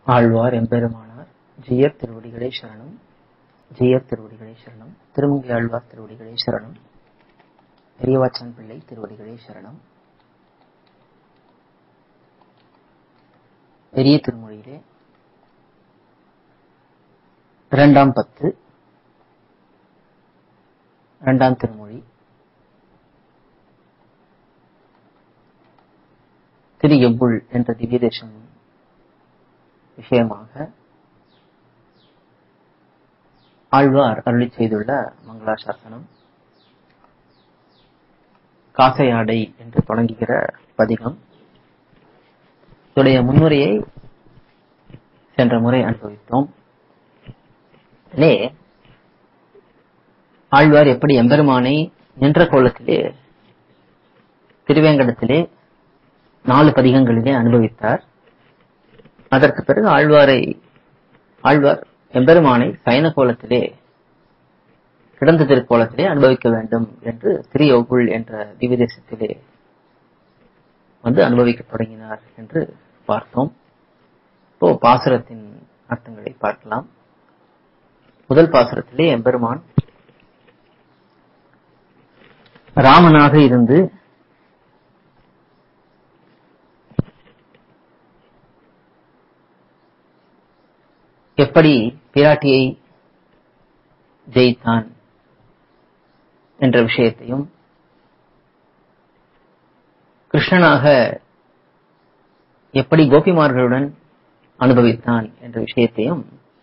ஆழ்வார் எம்பெருமானார் ஜியர் திருவடிகளே சரணம் ஜியர் திருவடிகளே சரணம் திருமங்கை ஆழ்வார் திருவடிகளே சரணம் பெரியவாச்சான் பிள்ளை திருவடிகளே சரணம் பெரிய திருமொழியிலே இரண்டாம் பத்து இரண்டாம் திருமொழி திரு எவ்வுள் என்ற திவ்ய தேசம் விஷயமாக ஆழ்வார் அருளி செய்துள்ள மங்களாசாசனம் காசையாடை என்று தொடங்குகிற பதிகம் இதனுடைய முன்னுரையை சென்ற முறை அனுபவித்தோம் இதிலே ஆழ்வார் எப்படி எம்பெருமானை நின்ற கோலத்திலே திருவேங்கடத்திலே நாலு பதிகங்களிலே அனுபவித்தார் அதற்கு பிறகு ஆழ்வாரை ஆழ்வார் எம்பெருமானை சயன கோலத்திலே கிடந்த திருக்கோலத்திலே அனுபவிக்க வேண்டும் என்று திரியோகுள் என்ற திவ்யதேசத்திலே வந்து அனுபவிக்க தொடங்கினார் என்று பார்த்தோம் இப்போ பாசுரத்தின் அர்த்தங்களை பார்க்கலாம் முதல் பாசுரத்திலே எம்பெருமான் ராமனாக இருந்து எப்படி பிராட்டியை ஜெயித்தான் என்ற விஷயத்தையும் கிருஷ்ணனாக எப்படி கோபிமார்களுடன் அனுபவித்தான் என்ற விஷயத்தையும்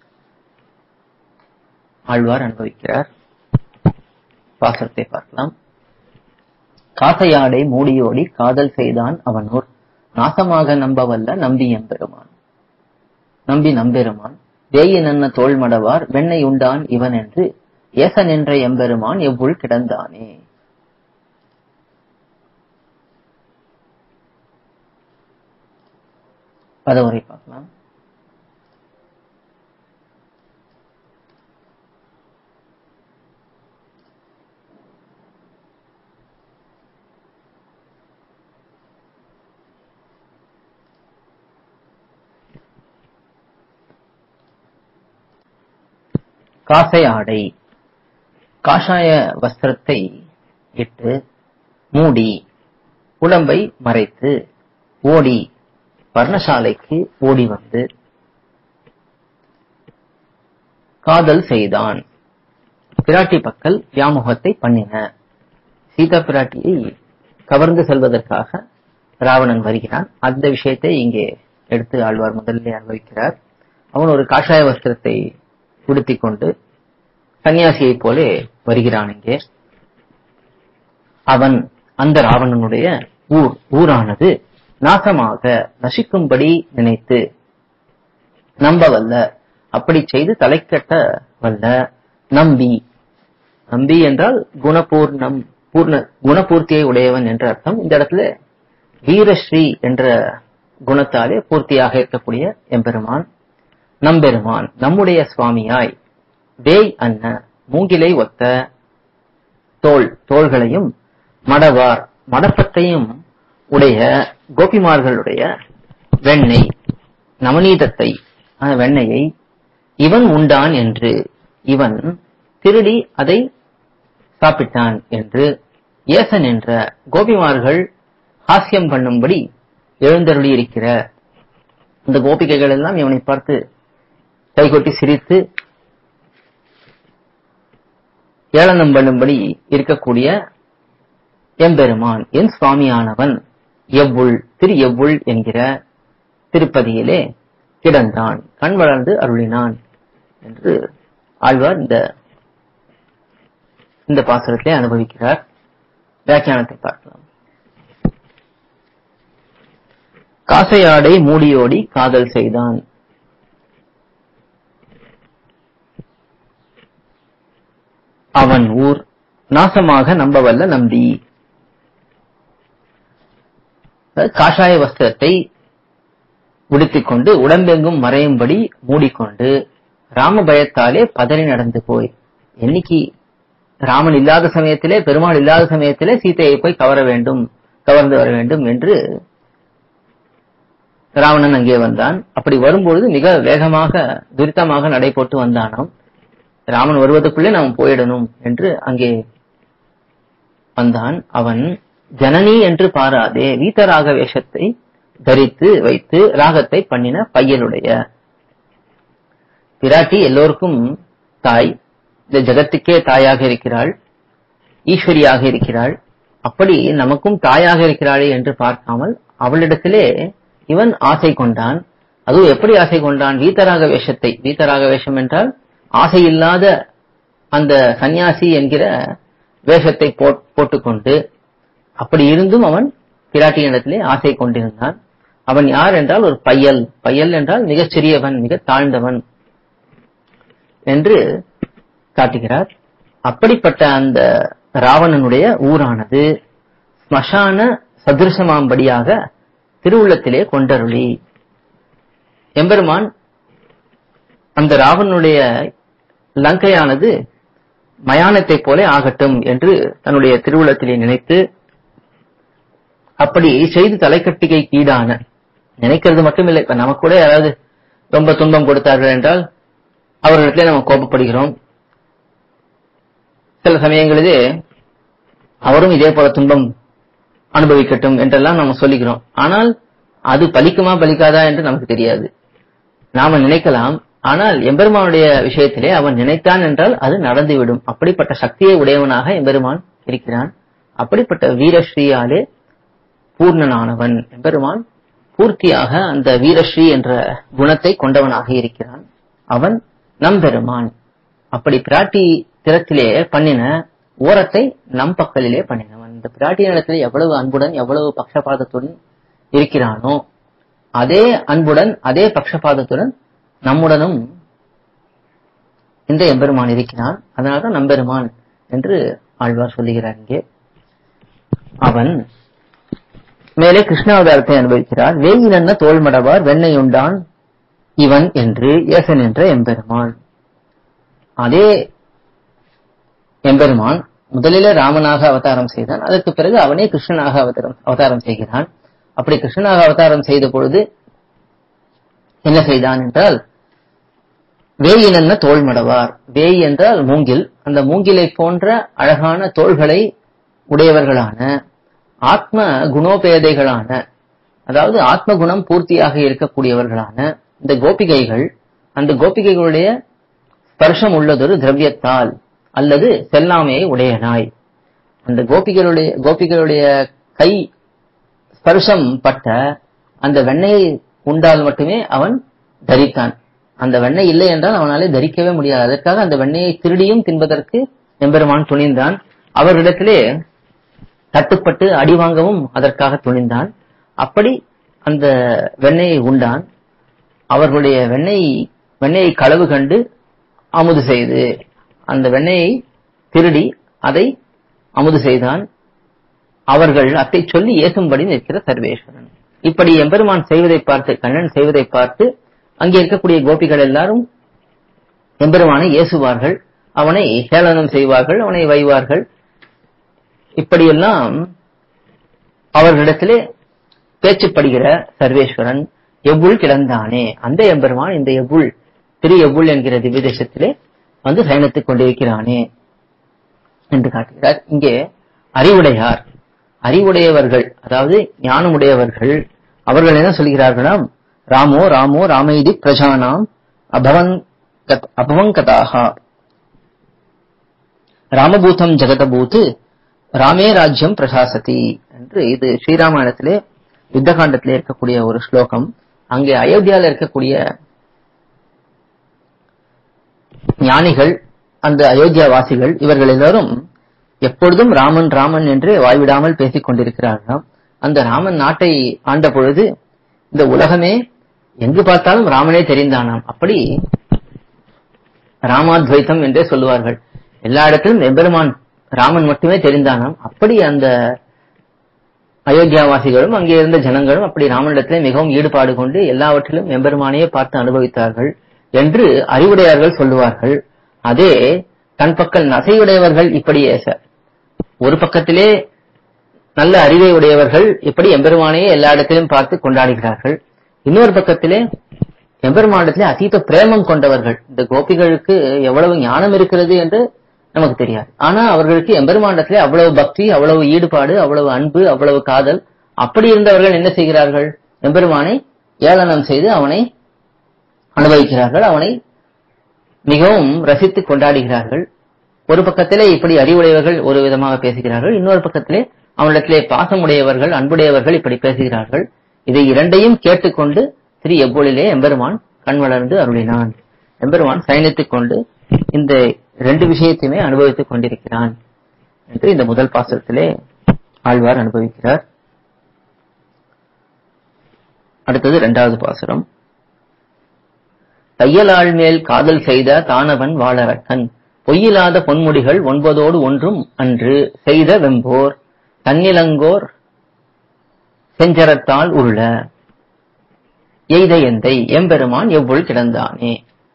ஆழ்வார் அனுபவிக்கிறார் பாசத்தை பார்க்கலாம் காசையாடை மூடியோடி காதல் செய்தான் அவனூர் நாசமாக நம்பவல்ல நம்பி எம்பெருமான் நம்பி நம்பெருமான் வேய நன்ன தோல் மடவார் வெண்ணை உண்டான் இவன் என்று ஏச நின்ற எம்பெருமான் எவ்வுள் கிடந்தானே பதவுரை பார்க்கலாம் காசை ஆடை காஷாய வஸ்திரத்தை இட்டு மூடி உடம்பை மறைத்து ஓடி வர்ணசாலைக்கு ஓடி வந்து காதல் செய்தான் பிராட்டி பக்கல் வியாமுகத்தை பண்ணின சீதா பிராட்டியை கவர்ந்து செல்வதற்காக ராவணன் வருகிறான் அந்த விஷயத்தை இங்கே எடுத்து ஆழ்வார் முதலிலே அனுபவிக்கிறார் அவன் ஒரு காஷாய வஸ்திரத்தை உடுத்திக் கொண்டு சன்னியாசியைப் போலே வருகிறான் இங்கே அவன் அந்த ராவணனுடைய ஊர் ஊரானது நாசமாக நசிக்கும்படி நினைத்து நம்பவல்ல அப்படி செய்து தலைக்கட்ட வல்ல நம்பி நம்பி என்றால் குணபூர்ணம் பூர்ண குணபூர்த்தியை உடையவன் என்ற அர்த்தம் இந்த இடத்துல வீரஸ்ரீ என்ற குணத்தாலே பூர்த்தியாக இருக்கக்கூடிய எம்பெருமான் நம்பெருமான் நம்முடைய சுவாமியாய் வேய் அன்ன மூங்கிலை ஒத்த தோல் தோள்களையும் மடவார் மடப்பத்தையும் உடைய கோபிமார்களுடைய வெண்ணெய் நவநீதத்தை வெண்ணையை இவன் உண்டான் என்று இவன் திருடி அதை சாப்பிட்டான் என்று ஏசன் என்ற கோபிமார்கள் ஹாஸ்யம் பண்ணும்படி எழுந்தருளி இருக்கிற இந்த கோபிகைகள் எல்லாம் இவனை பார்த்து கைகொட்டி சிரித்து ஏளனம் பண்ணும்படி இருக்கக்கூடிய எம்பெருமான் என் சுவாமியானவன் எவ்வுள் திரு எவ்வுள் என்கிற திருப்பதியிலே கிடந்தான் கண் வளர்ந்து அருளினான் என்று ஆழ்வார் இந்த இந்த பாசுரத்தை அனுபவிக்கிறார் வியாக்கியானத்தை பார்க்கலாம் காசையாடை மூடியோடி காதல் செய்தான் அவன் ஊர் நாசமாக நம்பவல்ல நம்பி காஷாய வஸ்திரத்தை உடுத்திக் கொண்டு உடம்பெங்கும் மறையும்படி மூடிக்கொண்டு ராம பயத்தாலே பதறி நடந்து போய் என்னைக்கு ராமன் இல்லாத சமயத்திலே பெருமாள் இல்லாத சமயத்திலே சீதையை போய் கவர வேண்டும் கவர்ந்து வர வேண்டும் என்று ராவணன் அங்கே வந்தான் அப்படி வரும்பொழுது மிக வேகமாக துரிதமாக நடை போட்டு வந்தானாம் ராமன் வருவதற்குள்ளே நாம் போயிடணும் என்று அங்கே வந்தான் அவன் ஜனனி என்று பாராதே வீதராக வேஷத்தை தரித்து வைத்து ராகத்தை பண்ணின பையனுடைய பிராட்டி எல்லோருக்கும் தாய் இந்த ஜகத்துக்கே தாயாக இருக்கிறாள் ஈஸ்வரியாக இருக்கிறாள் அப்படி நமக்கும் தாயாக இருக்கிறாளே என்று பார்க்காமல் அவளிடத்திலே இவன் ஆசை கொண்டான் அதுவும் எப்படி ஆசை கொண்டான் வீதராக வேஷத்தை வீதராக வேஷம் என்றால் ஆசை இல்லாத அந்த சந்நியாசி என்கிற வேஷத்தை போட்- போட்டுக்கொண்டு அப்படி இருந்தும் அவன் பிராட்டியிடத்திலே ஆசை கொண்டிருந்தான் அவன் யார் என்றால் ஒரு பையல் பையல் என்றால் மிகச் சிறியவன் மிக தாழ்ந்தவன் என்று காட்டுகிறார் அப்படிப்பட்ட அந்த ராவணனுடைய ஊரானது ஸ்மசான சதிருஷமாம்படியாக திருவுள்ளத்திலே கொண்டருளி எம்பெருமான் அந்த ராவணனுடைய லங்கையானது மயானத்தைப் போல ஆகட்டும் என்று தன்னுடைய திருவுள்ளத்திலே நினைத்து அப்படி செய்து தலைக்கட்டிகைக்கு ஈடான நினைக்கிறது மட்டும் இல்லை இப்ப நமக்கு கூட யாராவது ரொம்ப துன்பம் கொடுத்தார்கள் என்றால் அவர்களிடத்திலே நம்ம கோபப்படுகிறோம் சில சமயங்களிலே அவரும் இதே போல துன்பம் அனுபவிக்கட்டும் என்றெல்லாம் நம்ம சொல்லிக்கிறோம் ஆனால் அது பலிக்குமா பலிக்காதா என்று நமக்கு தெரியாது நாம நினைக்கலாம் ஆனால் எம்பெருமானுடைய விஷயத்திலே அவன் நினைத்தான் என்றால் அது நடந்துவிடும் அப்படிப்பட்ட சக்தியை உடையவனாக எம்பெருமான் இருக்கிறான் அப்படிப்பட்ட வீரஸ்ரீயாலே பூர்ணனானவன் எம்பெருமான் பூர்த்தியாக அந்த வீரஸ்ரீ என்ற குணத்தை கொண்டவனாக இருக்கிறான் அவன் நம்பெருமான் அப்படி பிராட்டி திறத்திலே பண்ணின ஓரத்தை நம் பக்கலிலே பண்ணினவன் இந்த பிராட்டியினிடத்திலே எவ்வளவு அன்புடன் எவ்வளவு பக்ஷபாதத்துடன் இருக்கிறானோ அதே அன்புடன் அதே பக்ஷபாதத்துடன் நம்முடனும் இந்த எம்பெருமான் இருக்கிறான் அதனால்தான் நம்பெருமான் என்று ஆழ்வார் சொல்லுகிறார் இங்கே அவன் மேலே கிருஷ்ணாவதாரத்தை அனுபவிக்கிறார் வேயினன்ன தோள்மடவார் வெண்ணையுண்டான் இவன் என்று ஏசன் என்ற எம்பெருமான் அதே எம்பெருமான் முதலிலே ராமனாக அவதாரம் செய்தான் அதற்கு பிறகு அவனே கிருஷ்ணனாக அவதாரம் அவதாரம் செய்கிறான் அப்படி கிருஷ்ணனாக அவதாரம் செய்த பொழுது என்ன செய்தான் என்றால் வேயினன்ன தோள்மடவார் வேய் என்றால் மூங்கில் அந்த மூங்கிலை போன்ற அழகான தோள்களை உடையவர்களான ஆத்ம குணோபேதைகளான அதாவது ஆத்ம குணம் பூர்த்தியாக இருக்கக்கூடியவர்களான இந்த கோபிகைகள் அந்த கோபிகைகளுடைய ஸ்பர்ஷம் உள்ளதொரு திரவியத்தால் அல்லது செல்லாமையை உடையனாய் அந்த கோபிகளுடைய கோபிகளுடைய கை ஸ்பர்ஷம் பட்ட அந்த வெண்ணெயை உண்டால் மட்டுமே அவன் தரித்தான் அந்த வெண்ணெய் இல்லை என்றால் அவனாலே தரிக்கவே முடியாது அதற்காக அந்த வெண்ணெயை திருடியும் தின்பதற்கு எம்பெருமான் துணிந்தான் அவர்களிடத்திலே தட்டுப்பட்டு அடி வாங்கவும் அதற்காக துணிந்தான் அப்படி அந்த வெண்ணெயை உண்டான் அவர்களுடைய வெண்ணெய் வெண்ணெயை களவு கண்டு அமுது செய்து அந்த வெண்ணெயை திருடி அதை அமுது செய்தான் அவர்கள் அத்தை சொல்லி ஏசும்படி நிற்கிற சர்வேஸ்வரன் இப்படி எம்பெருமான் செய்வதை பார்த்து கண்ணன் செய்வதை பார்த்து அங்கே இருக்கக்கூடிய கோபிகள் எல்லாரும் எம்பெருமானை ஏசுவார்கள் அவனை ஹேளனம் செய்வார்கள் அவனை வைவார்கள் இப்படியெல்லாம் அவர்களிடத்திலே பேச்சுப்படுகிற சர்வேஸ்வரன் எவ்வுள் கிடந்தானே அந்த எம்பெருமான் இந்த எவ்வுள் திரு எவ்வுள் என்கிற திவ்யதேசத்திலே வந்து சயனித்துக் கொண்டிருக்கிறானே என்று காட்டுகிறார் இங்கே அறிவுடையார் அறிவுடையவர்கள் அதாவது ஞானமுடையவர்கள் அவர்கள் என்ன சொல்கிறார்களாம் ராமோ ராமோ ராமைதி பிரஜானாம் அபவன் அபவங்கதாக ராமபூதம் ஜெகதபூத் ராமே ராஜ்யம் பிரசாசதி என்று இது ஸ்ரீராமாயணத்திலே யுத்தகாண்டத்திலே இருக்கக்கூடிய ஒரு ஸ்லோகம் அங்கே அயோத்தியாவில் இருக்கக்கூடிய ஞானிகள் அந்த அயோத்தியா வாசிகள் இவர்கள் எல்லாரும் எப்பொழுதும் ராமன் ராமன் என்று வாய்விடாமல் பேசிக் கொண்டிருக்கிறார்களாம் அந்த ராமன் நாட்டை ஆண்ட பொழுது இந்த உலகமே எங்கு பார்த்தாலும் ராமனே தெரிந்தானாம் அப்படி ராமாத்வைத்தம் என்றே சொல்லுவார்கள் எல்லா இடத்திலும் எம்பெருமான் ராமன் மட்டுமே தெரிந்தானாம் அப்படி அந்த அயோத்தியாவாசிகளும் அங்கே இருந்த ஜனங்களும் அப்படி ராமனிடத்திலே மிகவும் ஈடுபாடு கொண்டு எல்லாவற்றிலும் எம்பெருமானையே பார்த்து அனுபவித்தார்கள் என்று அறிவுடையார்கள் சொல்லுவார்கள் அதே தன் பக்கல் நசையுடையவர்கள் இப்படி ஏச ஒரு பக்கத்திலே நல்ல அறிவை உடையவர்கள் இப்படி எம்பெருமானையே எல்லா இடத்திலும் பார்த்து கொண்டாடுகிறார்கள் இன்னொரு பக்கத்திலே எம்பெருமானிடத்திலே அதீத பிரேமம் கொண்டவர்கள் இந்த கோபிகளுக்கு எவ்வளவு ஞானம் இருக்கிறது என்று நமக்கு தெரியாது ஆனா அவர்களுக்கு எம்பெருமானிடத்திலே அவ்வளவு பக்தி அவ்வளவு ஈடுபாடு அவ்வளவு அன்பு அவ்வளவு காதல் அப்படி இருந்தவர்கள் என்ன செய்கிறார்கள் எம்பெருமானை ஏளனம் செய்து அவனை அனுபவிக்கிறார்கள் அவனை மிகவும் ரசித்து கொண்டாடுகிறார்கள் ஒரு பக்கத்திலே இப்படி அறிவுடையவர்கள் ஒரு விதமாக பேசுகிறார்கள் இன்னொரு பக்கத்திலே அவனிடத்திலே பாசமுடையவர்கள் அன்புடையவர்கள் இப்படி பேசுகிறார்கள் இதை இரண்டையும் கேட்டுக்கொண்டு திரு எவ்வொழிலே எம்பெருமான் கண் வளர்ந்து அருளினான் எம்பெருமான் சயனித்துக் கொண்டு இந்த ரெண்டு விஷயத்தையுமே அனுபவித்துக் கொண்டிருக்கிறான் என்று இந்த முதல் பாசத்திலே ஆழ்வார் அனுபவிக்கிறார் அடுத்தது இரண்டாவது பாசுரம் தையலாள் மேல் காதல் செய்த தானவன் வாழறக்கன் பொய்யில்லாத பொன்முடிகள் ஒன்பதோடு ஒன்றும் அன்று செய்த வெம்போர் தன்னிலங்கோர் செஞ்சரத்தால் உருள எய்த எந்தை எம்பெருமான் எவ்வுள் கிடந்தானே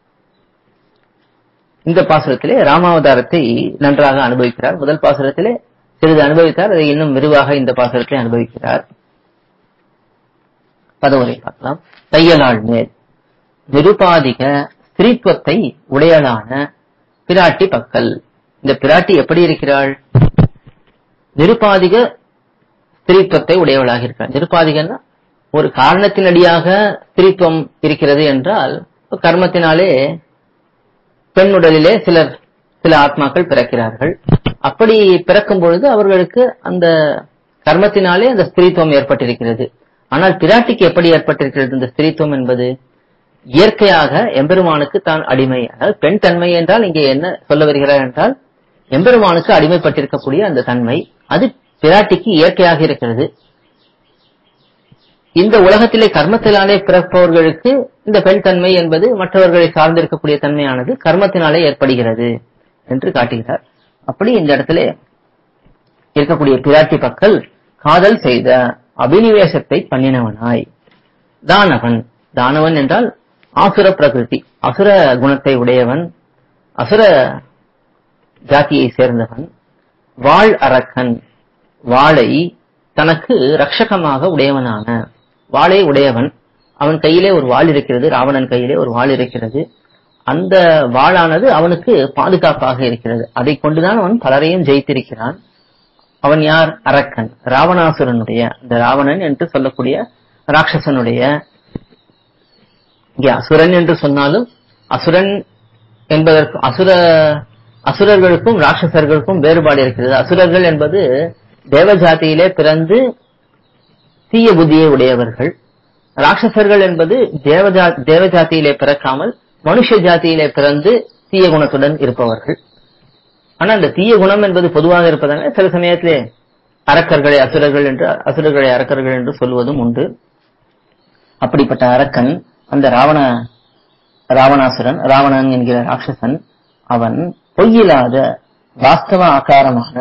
இந்த பாசுரத்திலே ராமாவதாரத்தை நன்றாக அனுபவிக்கிறார் முதல் பாசுரத்திலே சிறிது அனுபவித்தார் அதை இன்னும் விரிவாக இந்த பாசுரத்தை அனுபவிக்கிறார் பதவுரை பார்க்கலாம் தையலாள் மேல் நிருபாதிக ஸ்திரீத்துவத்தை உடையலான பிராட்டி பக்கல் இந்த பிராட்டி எப்படி இருக்கிறாள் நிருபாதிக ஸ்திரீத்துவத்தை உடையவளாக இருக்கிறாள் நிருபாதிகன்னா ஒரு காரணத்தினடியாக ஸ்திரீத்துவம் இருக்கிறது என்றால் கர்மத்தினாலே பெண் உடலிலே சிலர் சில ஆத்மாக்கள் பிறக்கிறார்கள் அப்படி பிறக்கும் பொழுது அவர்களுக்கு அந்த கர்மத்தினாலே அந்த ஸ்திரீத்துவம் ஏற்பட்டிருக்கிறது ஆனால் பிராட்டிக்கு எப்படி ஏற்பட்டிருக்கிறது இந்த ஸ்திரீத்துவம் என்பது இயற்கையாக எம்பெருமானுக்கு தான் அடிமை அதாவது பெண் தன்மை என்றால் இங்கே என்ன சொல்ல வருகிறார் என்றால் எம்பெருமானுக்கு அடிமைப்பட்டிருக்கக்கூடிய அந்த தன்மை அது பிராட்டிக்கு இயற்கையாக இருக்கிறது இந்த உலகத்திலே கர்மத்தினாலே பிறப்பவர்களுக்கு இந்த பெண் தன்மை என்பது மற்றவர்களை சார்ந்திருக்கக்கூடிய தன்மையானது கர்மத்தினாலே ஏற்படுகிறது என்று காட்டுகிறார் அப்படி இந்த இடத்திலே இருக்கக்கூடிய பிராட்டி பக்கல் காதல் செய்த அபினிவேசத்தை பண்ணினவனாய் தானவன் தானவன் என்றால் ஆசுர பிரகிருதி அசுர குணத்தை உடையவன் அசுர ஜாதியை சேர்ந்தவன் வாழ் அரக்கன் வாளை தனக்கு ரட்சகமாக உடையவனான வாளை உடையவன் அவன் கையிலே ஒரு வாள் இருக்கிறது ராவணன் கையிலே ஒரு வாள் இருக்கிறது அந்த வாளானது அவனுக்கு பாதுகாப்பாக இருக்கிறது அதை கொண்டுதான் அவன் பலரையும் ஜெயித்திருக்கிறான் அவன் யார் அரக்கன் ராவணாசுரனுடைய இந்த ராவணன் என்று சொல்லக்கூடிய ராட்சசனுடைய இங்கே அசுரன் என்று சொன்னாலும் அசுரன் என்பதற்கு அசுர அசுரர்களுக்கும் ராட்சசர்களுக்கும் வேறுபாடு இருக்கிறது அசுரர்கள் என்பது தேவஜாதியிலே பிறந்து தீய புத்தியை உடையவர்கள் ராட்சசர்கள் என்பது தேவஜா தேவஜாதியிலே பிறக்காமல் மனுஷ ஜாதியிலே பிறந்து தீய குணத்துடன் இருப்பவர்கள் ஆனா அந்த தீய குணம் என்பது பொதுவாக இருப்பதால சில சமயத்திலே அரக்கர்களை அசுரர்கள் என்று அசுரர்களை அரக்கர்கள் என்று சொல்வதும் உண்டு அப்படிப்பட்ட அரக்கன் அந்த ராவண ராவணாசுரன் ராவணன் என்கிற ராட்சசன் அவன் பொய்யில்லாத வாஸ்தவ ஆகாரமான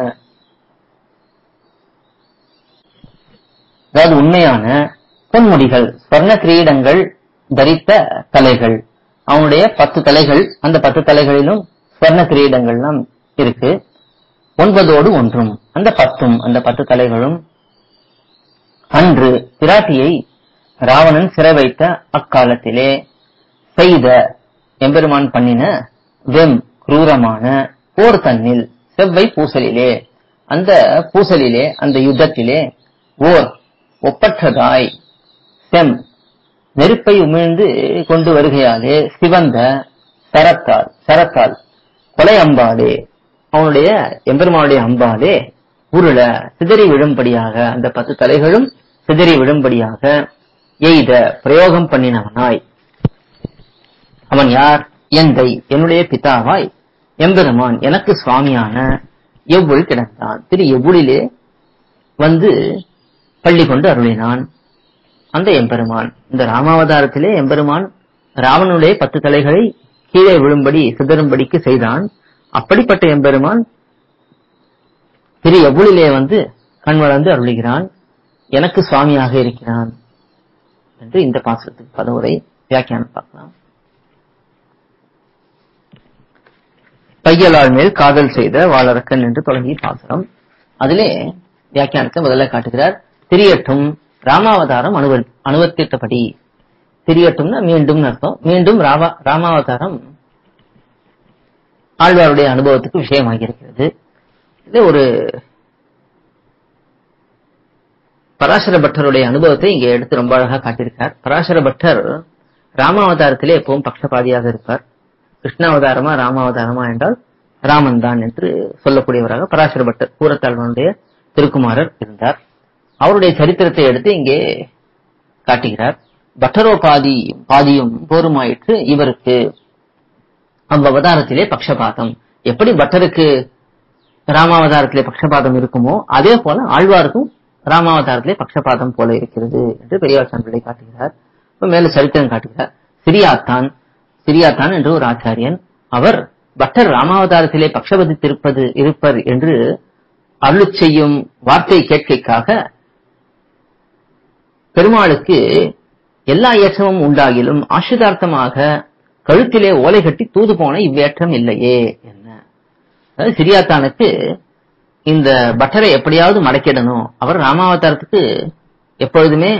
அதாவது உண்மையான பொன்முடிகள் ஸ்வர்ண கிரீடங்கள் தரித்த தலைகள் அவனுடைய பத்து தலைகள் அந்த பத்து தலைகளிலும் ஸ்வர்ண கிரீடங்கள்லாம் இருக்கு ஒன்பதோடு ஒன்றும் அந்த பத்தும் அந்த பத்து தலைகளும் அன்று பிராட்டியை ராவணன் சிறை வைத்த அக்காலத்திலே செய்த எம்பெருமான் பண்ணின வெம் குரூரமான போர் தன்னில் செவ்வை பூசலிலே அந்த பூசலிலே அந்த யுத்தத்திலே ஓர் ஒப்பற்றதாய் செம் நெருப்பை உமிழ்ந்து கொண்டு வருகையாலே சிவந்த சரத்தால் சரத்தால் கொலை அம்பாலே அவனுடைய எம்பெருமானுடைய அம்பாலே உருள சிதறி விழும்படியாக அந்த பத்து தலைகளும் சிதறி விழும்படியாக எய்த பிரயோகம் பண்ணினவனாய் அவன் யார் எந்தை என்னுடைய பிதாவாய் எம்பெருமான் எனக்கு சுவாமியான எவ்வுள் கிடந்தான் திரு எவ்வுளிலே வந்து பள்ளி கொண்டு அருளினான் அந்த எம்பெருமான் இந்த ராமாவதாரத்திலே எம்பெருமான் ராவனுடைய பத்து தலைகளை கீழே விழும்படி சிதறும்படிக்கு செய்தான் அப்படிப்பட்ட எம்பெருமான் திரு எவ்வுளிலே வந்து கண் வளர்ந்து அருளுகிறான் எனக்கு சுவாமியாக இருக்கிறான் என்று இந்த பாசுரத்துக்கு பதவுரை வியாக்கியானம் பார்க்கலாம் பையலாள் மேல் காதல் செய்த வாழறக்கன் என்று தொடங்கி பாசுரம் அதிலே வியாக்கியானத்தை முதல்ல காட்டுகிறார் திரியட்டும் ராமாவதாரம் அனுவ அனுவர்த்தித்தபடி திரியட்டும்னா மீண்டும் அர்த்தம் மீண்டும் ராமா ராமாவதாரம் ஆழ்வாருடைய அனுபவத்துக்கு விஷயமாகி இருக்கிறது இது ஒரு பராசர பட்டருடைய அனுபவத்தை இங்கே எடுத்து ரொம்ப அழகா காட்டியிருக்கார் பராசர பட்டர் ராமாவதாரத்திலே எப்பவும் பக்ஷபாதியாக இருப்பார் கிருஷ்ணாவதாரமா ராமாவதாரமா என்றால் ராமன் தான் என்று சொல்லக்கூடியவராக பராசர பட்டர் கூரத்தாழ்வனுடைய திருக்குமாரர் இருந்தார் அவருடைய சரித்திரத்தை எடுத்து இங்கே காட்டுகிறார் பட்டரோ பாதி பாதியும் போருமாயிற்று இவருக்கு அவ்வவதாரத்திலே பக்ஷபாதம் எப்படி பட்டருக்கு ராமாவதாரத்திலே பக்ஷபாதம் இருக்குமோ அதே போல ஆழ்வாருக்கும் ராமாவதாரத்திலே பக்ஷபாதம் போல இருக்கிறது என்று பெரியார் சான்றிலை காட்டுகிறார் இப்ப மேல சரித்திரம் காட்டுகிறார் சிரியாத்தான் சிரியாத்தான் என்று ஒரு ஆச்சாரியன் அவர் பட்டர் ராமாவதாரத்திலே பக்ஷபதித்திருப்பது இருப்பர் என்று அருள் செய்யும் வார்த்தை கேட்கைக்காக பெருமாளுக்கு எல்லா ஏற்றமும் உண்டாகிலும் ஆசிரிதார்த்தமாக கழுத்திலே ஓலை கட்டி தூது போன இவ்வேற்றம் இல்லையே என்ன அதாவது சிரியாத்தானுக்கு இந்த பட்டரை எப்படியாவது மடக்கிடணும் அவர் ராமாவதாரத்துக்கு எப்பொழுதுமே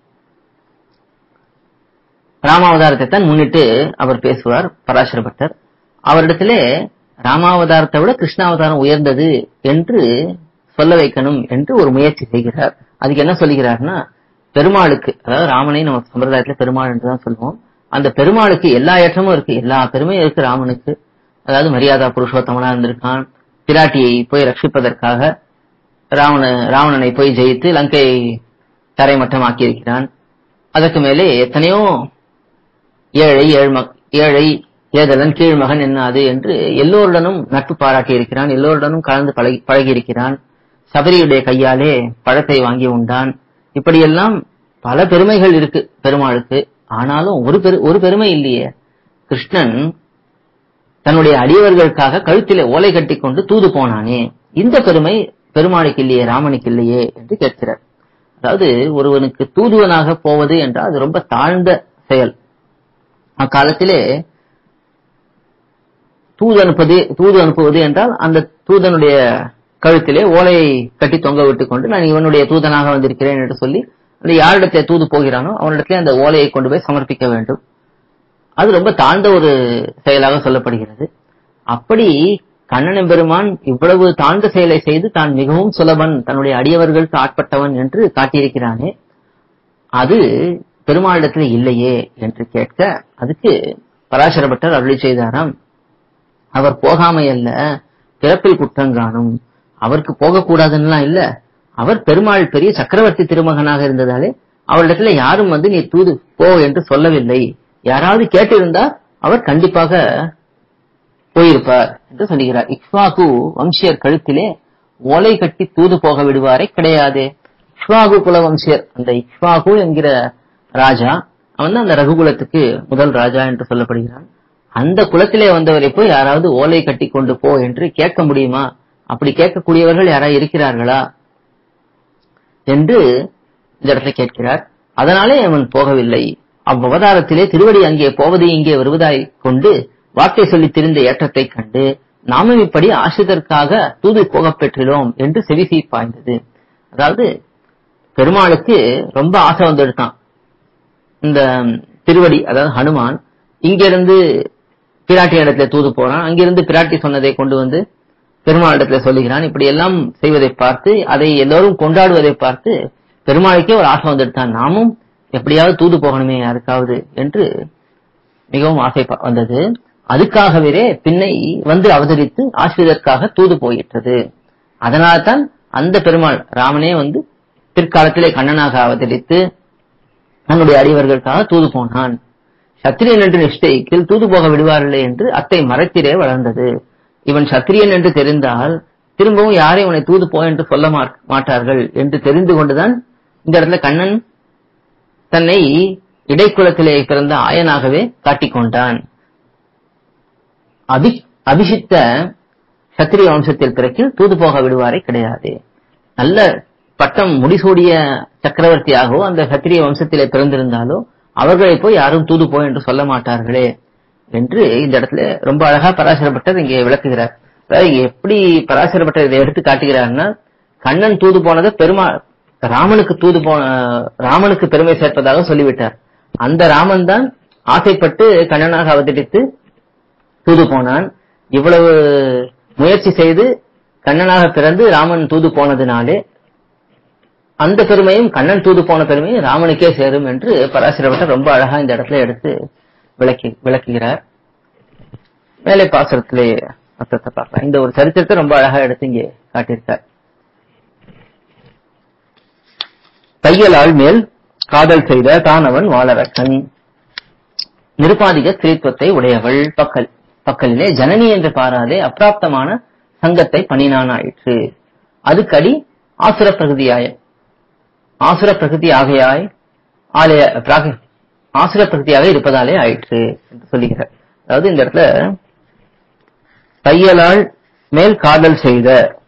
ராமாவதாரத்தை தான் முன்னிட்டு அவர் பேசுவார் பராசர பட்டர் அவரிடத்திலே ராமாவதாரத்தை விட கிருஷ்ணாவதாரம் உயர்ந்தது என்று சொல்ல வைக்கணும் என்று ஒரு முயற்சி செய்கிறார் அதுக்கு என்ன சொல்லுகிறார்னா பெருமாளுக்கு அதாவது ராமனை நம்ம சம்பிரதாயத்துல பெருமாள் என்று தான் சொல்லுவோம் அந்த பெருமாளுக்கு எல்லா ஏற்றமும் இருக்கு எல்லா பெருமையும் இருக்கு ராமனுக்கு அதாவது மரியாதா புருஷோத்தமனா இருந்திருக்கான் பிராட்டியை போய் ரட்சிப்பதற்காக ராவண ராவணனை போய் ஜெயித்து லங்கை தரைமட்டமாக்கி இருக்கிறான் அதற்கு மேலே எத்தனையோ ஏழை ஏழ்ம ஏழை ஏதலன் கீழ்மகன் என்னாது என்று எல்லோருடனும் நட்பு பாராட்டி இருக்கிறான் எல்லோருடனும் கலந்து பழகி பழகியிருக்கிறான் சபரியுடைய கையாலே பழத்தை வாங்கி உண்டான் இப்படியெல்லாம் பல பெருமைகள் இருக்கு பெருமாளுக்கு ஆனாலும் ஒரு பெரு ஒரு பெருமை இல்லையே கிருஷ்ணன் தன்னுடைய அடியவர்களுக்காக கழுத்திலே ஓலை கட்டி கொண்டு தூது போனானே இந்த பெருமை பெருமாளுக்கு இல்லையே ராமனுக்கு இல்லையே என்று கேட்கிறார் அதாவது ஒருவனுக்கு தூதுவனாக போவது என்றால் அது ரொம்ப தாழ்ந்த செயல் அக்காலத்திலே தூது அனுப்பது தூது அனுப்புவது என்றால் அந்த தூதனுடைய கழுத்திலே ஓலையை கட்டி தொங்க விட்டுக் கொண்டு நான் இவனுடைய தூதனாக வந்திருக்கிறேன் என்று சொல்லி அந்த யாரிடத்திலே தூது போகிறானோ அவனிடத்திலே அந்த ஓலையை கொண்டு போய் சமர்ப்பிக்க வேண்டும் அது ரொம்ப தாழ்ந்த ஒரு செயலாக சொல்லப்படுகிறது அப்படி கண்ணன் பெருமான் இவ்வளவு தாழ்ந்த செயலை செய்து தான் மிகவும் சுலபன் தன்னுடைய அடியவர்களுக்கு ஆட்பட்டவன் என்று காட்டியிருக்கிறானே அது பெருமாளிடத்தில் இல்லையே என்று கேட்க அதுக்கு பராசரப்பட்டர் அருளி செய்தாராம் அவர் போகாமை அல்ல பிறப்பில் குற்றங்காணும் அவருக்கு போகக்கூடாதுன்னுலாம் இல்ல அவர் பெருமாள் பெரிய சக்கரவர்த்தி திருமகனாக இருந்ததாலே அவரிடத்துல யாரும் வந்து நீ தூது போ என்று சொல்லவில்லை யாராவது கேட்டிருந்தா அவர் கண்டிப்பாக போயிருப்பார் என்று சொல்லுகிறார் இக்ஷ்வாகு வம்சியர் கழுத்திலே ஓலை கட்டி தூது போக விடுவாரே கிடையாதே இக்ஷ்வாகு குல வம்சியர் அந்த இக்ஷ்வாகு என்கிற ராஜா அவன் தான் அந்த ரகுகுலத்துக்கு முதல் ராஜா என்று சொல்லப்படுகிறான் அந்த குலத்திலே வந்தவரை போய் யாராவது ஓலை கட்டி கொண்டு போ என்று கேட்க முடியுமா அப்படி கேட்கக்கூடியவர்கள் யாராவது இருக்கிறார்களா என்று இந்த இடத்துல கேட்கிறார் அதனாலே அவன் போகவில்லை அவ்வவதாரத்திலே திருவடி அங்கே போவது இங்கே வருவதாய் கொண்டு வார்த்தை சொல்லி திரிந்த ஏற்றத்தை கண்டு நாமும் இப்படி ஆசிரியதற்காக தூது போகப் பெற்றினோம் என்று செவிசி பாய்ந்தது அதாவது பெருமாளுக்கு ரொம்ப ஆசை வந்துடுதான் இந்த திருவடி அதாவது ஹனுமான் இங்கிருந்து பிராட்டி இடத்துல தூது போறான் அங்கிருந்து பிராட்டி சொன்னதை கொண்டு வந்து பெருமாளிடத்துல சொல்லுகிறான் இப்படி எல்லாம் செய்வதை பார்த்து அதை எல்லோரும் கொண்டாடுவதை பார்த்து பெருமாளுக்கே ஒரு ஆசை வந்துடுதான் நாமும் எப்படியாவது தூது போகணுமே யாருக்காவது என்று மிகவும் ஆசை ப- வந்தது அதுக்காகவே பின்னை வந்து அவதரித்து ஆசிரியதற்காக தூது போயிற்றது அதனால்தான் அந்த பெருமாள் ராமனே வந்து பிற்காலத்திலே கண்ணனாக அவதரித்து தன்னுடைய அடியவர்களுக்காக தூது போனான் சத்திரியன் என்று நிஷ்டைக்கில் தூது போக விடுவார்களே என்று அத்தை மரத்திலே வளர்ந்தது இவன் சத்திரியன் என்று தெரிந்தால் திரும்பவும் யாரை இவனை தூது போ என்று சொல்ல மாட்- மாட்டார்கள் என்று தெரிந்து கொண்டுதான் இந்த இடத்துல கண்ணன் தன்னை இடைக்குலத்திலே பிறந்த ஆயனாகவே காட்டிக்கொண்டான் அபி அபிஷித்த சத்திரிய வம்சத்தில் பிறக்கில் தூது போக விடுவாரே கிடையாது நல்ல பட்டம் முடிசூடிய சக்கரவர்த்தியாகவோ அந்த சத்திரிய வம்சத்திலே பிறந்திருந்தாலோ அவர்களை போய் யாரும் தூது போ என்று சொல்ல மாட்டார்களே என்று இந்த இடத்துல ரொம்ப அழகா பராசரப்பட்டர் இங்கே விளக்குகிறார் அதாவது இங்க எப்படி பராசரப்பட்டர் இதை எடுத்து காட்டுகிறார்னா கண்ணன் தூது போனதை பெருமா ராமனுக்கு தூது போன ராமனுக்கு பெருமை சேர்ப்பதாக சொல்லிவிட்டார் அந்த ராமன் தான் ஆசைப்பட்டு கண்ணனாக அவதரித்து தூது போனான் இவ்வளவு முயற்சி செய்து கண்ணனாக பிறந்து ராமன் தூது போனதினாலே அந்த பெருமையும் கண்ணன் தூது போன பெருமையும் ராமனுக்கே சேரும் என்று பராசரப்பட்ட ரொம்ப அழகா இந்த இடத்துல எடுத்து விளக்கி விளக்குகிறார் மேலே பாசுரத்திலே அர்த்தத்தை பார்க்கலாம் இந்த ஒரு சரித்திரத்தை ரொம்ப அழகா எடுத்து இங்கே காட்டியிருக்கார் தையலால் மேல் காதல் செய்த தானவன் வாழறக்கன் நிருபாதிக ஸ்திரீத்துவத்தை உடையவள் பக்கல் பக்கலிலே ஜனனி என்று பாராதே அப்பிராப்தமான சங்கத்தை பணினான் ஆயிற்று அதுக்கடி ஆசுர பிரகிருதியாய ஆசுர பிரகிருதி ஆகையாய் ஆலய பிராக- ஆசுர பிரகிருதியாக இருப்பதாலே ஆயிற்று என்று சொல்லுகிறார் அதாவது இந்த இடத்துல தையலால் மேல் காதல் செய்த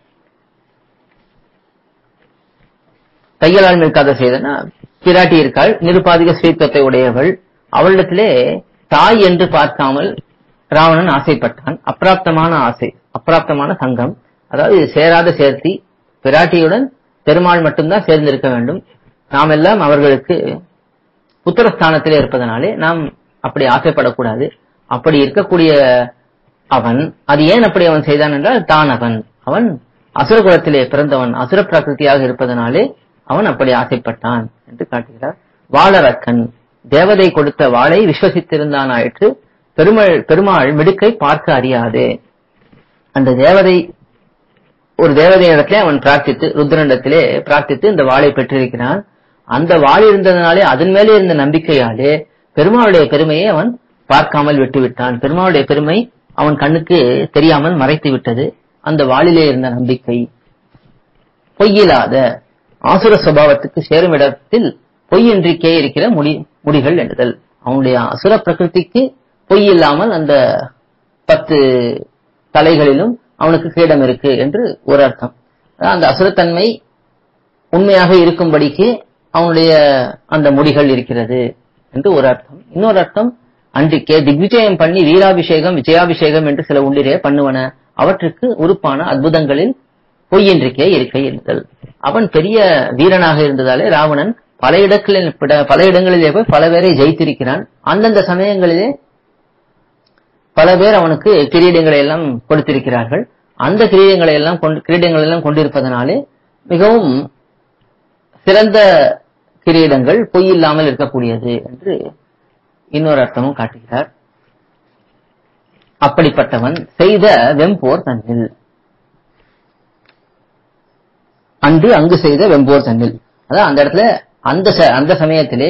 தையலால் மேல் காதல் செய்தனா பிராட்டி இருக்காள் நிருபாதிக ஸ்ரீத்துவத்தை உடையவள் அவளிடத்திலே தாய் என்று பார்க்காமல் ராவணன் ஆசைப்பட்டான் அப்பிராப்தமான ஆசை அப்பிராப்தமான சங்கம் அதாவது இது சேராத சேர்த்தி பிராட்டியுடன் பெருமாள் மட்டும்தான் சேர்ந்திருக்க வேண்டும் நாம் எல்லாம் அவர்களுக்கு புத்திரஸ்தானத்திலே இருப்பதனாலே நாம் அப்படி ஆசைப்படக்கூடாது அப்படி இருக்கக்கூடிய அவன் அது ஏன் அப்படி அவன் செய்தான் என்றால் தான் அவன் அவன் அசுர குலத்திலே பிறந்தவன் அசுர பிரகிருதியாக இருப்பதனாலே அவன் அப்படி ஆசைப்பட்டான் என்று காட்டுகிறார் வாழரக்கன் தேவதை கொடுத்த வாளை விஸ்வசித்திருந்தான் ஆயிற்று பெருமாள் பெருமாள் மிடுக்கை பார்க்க அறியாதே அந்த தேவதை ஒரு தேவதை இடத்திலே அவன் பிரார்த்தித்து ருத்ரனிடத்திலே பிரார்த்தித்து இந்த வாளை பெற்றிருக்கிறான் அந்த வாள் இருந்ததனாலே அதன் மேலே இருந்த நம்பிக்கையாலே பெருமாளுடைய பெருமையை அவன் பார்க்காமல் விட்டுவிட்டான் பெருமாளுடைய பெருமை அவன் கண்ணுக்கு தெரியாமல் மறைத்து விட்டது அந்த வாளிலே இருந்த நம்பிக்கை பொய்யில்லாத ஆசுர சுபாவத்துக்கு சேரும் இடத்தில் பொய்யின்றிக்கே இருக்கிற முடி முடிகள் என்றுதல் அவனுடைய அசுர பிரகிருதிக்கு பொய் இல்லாமல் அந்த பத்து தலைகளிலும் அவனுக்கு கிரீடம் இருக்கு என்று ஒரு அர்த்தம் அதான் அந்த அசுரத்தன்மை உண்மையாக இருக்கும்படிக்கு அவனுடைய அந்த முடிகள் இருக்கிறது என்று ஒரு அர்த்தம் இன்னொரு அர்த்தம் அன்றைக்கே திக்விஜயம் பண்ணி வீராபிஷேகம் விஜயாபிஷேகம் என்று சில உள்ளிரே பண்ணுவன அவற்றுக்கு உறுப்பான அற்புதங்களில் பொய்யின்றிக்கே இருக்கை இருந்தல் அவன் பெரிய வீரனாக இருந்ததாலே ராவணன் பல இடங்களில் பல இடங்களிலே போய் பல பேரை ஜெயித்திருக்கிறான் அந்தந்த சமயங்களிலே பல பேர் அவனுக்கு கிரீடங்களை எல்லாம் கொடுத்திருக்கிறார்கள் அந்த கிரீடங்களை எல்லாம் கொண்டு கிரீடங்களை எல்லாம் கொண்டிருப்பதனாலே மிகவும் சிறந்த கிரீடங்கள் பொய் இல்லாமல் இருக்கக்கூடியது என்று இன்னொரு அர்த்தமும் காட்டுகிறார் அப்படிப்பட்டவன் செய்த வெம்போர் தன்னில் அன்று அங்கு செய்த வெம்போர் தன்னில் அதான் அந்த இடத்துல அந்த ச- அந்த சமயத்திலே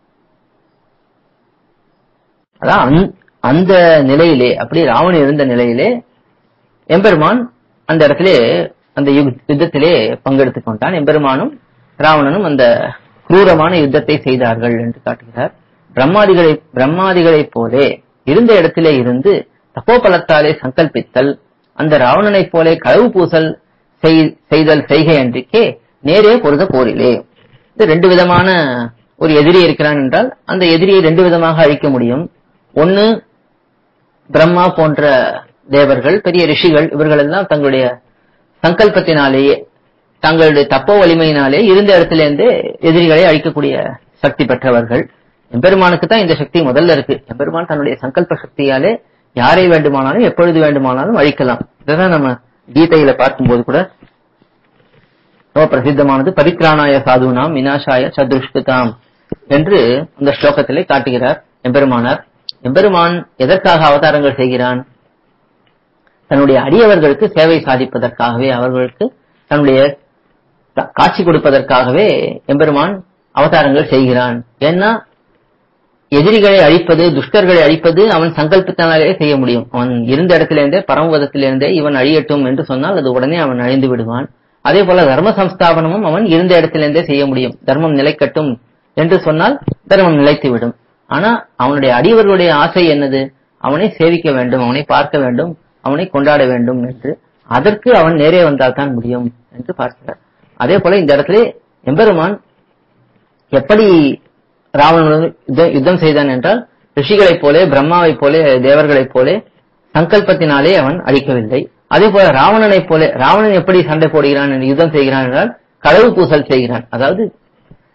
அதான் அந்த- அந்த நிலையிலே அப்படி ராவணன் இருந்த நிலையிலே எம்பெருமான் அந்த இடத்திலே அந்த யுத்- யுத்தத்திலே பங்கெடுத்துக் கொண்டான் எம்பெருமானும் ராவணனும் அந்த குரூரமான யுத்தத்தை செய்தார்கள் என்று காட்டுகிறார் பிரம்மாதிகளை பிரம்மாதிகளைப் போலே இருந்த இடத்திலே இருந்து தப்போபலத்தாலே சங்கல்பித்தல் அந்த ராவணனைப் போலே களவு பூசல் செய்- செய்தல் செய்கை அன்றிக்கே நேரே பொருத போரிலே இது ரெண்டு விதமான ஒரு எதிரி இருக்கிறான் என்றால் அந்த எதிரியை ரெண்டு விதமாக அழிக்க முடியும் ஒன்னு பிரம்மா போன்ற தேவர்கள் பெரிய ரிஷிகள் இவர்கள் எல்லாம் தங்களுடைய சங்கல்பத்தினாலேயே தங்களுடைய தப்போ வலிமையினாலே இருந்த இடத்திலிருந்து எதிரிகளை அழிக்கக்கூடிய சக்தி பெற்றவர்கள் எம்பெருமானுக்கு தான் இந்த சக்தி முதல்ல இருக்கு எம்பெருமான் தன்னுடைய சங்கல்ப சக்தியாலே யாரை வேண்டுமானாலும் எப்பொழுது வேண்டுமானாலும் அழிக்கலாம் இதுதான் நம்ம கீதையில பார்க்கும்போது கூட ரொம்ப பிரசித்தமானது பரித்ராணாய சாதுனாம் வினாசாய சதுஷ்கிருதாம் என்று அந்த ஸ்லோகத்திலே காட்டுகிறார் எம்பெருமானார் எம்பெருமான் எதற்காக அவதாரங்கள் செய்கிறான் தன்னுடைய அடியவர்களுக்கு சேவை சாதிப்பதற்காகவே அவர்களுக்கு தன்னுடைய கா- காட்சி கொடுப்பதற்காகவே எம்பெருமான் அவதாரங்கள் செய்கிறான் ஏன்னா எதிரிகளை அழிப்பது துஷ்டர்களை அழிப்பது அவன் சங்கல்பத்தினாலே செய்ய முடியும் அவன் இருந்த இடத்திலிருந்தே பரமபதத்திலிருந்தே இவன் அழியட்டும் என்று சொன்னால் அது உடனே அவன் அழிந்து விடுவான் அதே போல தர்ம சம்ஸ்தாபனமும் அவன் இருந்த இடத்திலிருந்தே செய்ய முடியும் தர்மம் நிலைக்கட்டும் என்று சொன்னால் தர்மம் நிலைத்துவிடும் ஆனா அவனுடைய அடியவர்களுடைய ஆசை என்னது அவனை சேவிக்க வேண்டும் அவனை பார்க்க வேண்டும் அவனை கொண்டாட வேண்டும் என்று அதற்கு அவன் நேரே வந்தால் தான் முடியும் என்று பார்க்கிறார் அதே போல இந்த இடத்துல எம்பெருமான் எப்படி ராவணனுடன் யுத்த- யுத்தம் செய்தான் என்றால் ரிஷிகளைப் போலே பிரம்மாவைப் போலே தேவர்களைப் போலே சங்கல்பத்தினாலே அவன் அழிக்கவில்லை அதே போல ராவணனைப் போல ராவணன் எப்படி சண்டை போடுகிறான் என்று யுத்தம் செய்கிறான் என்றால் களவு பூசல் செய்கிறான் அதாவது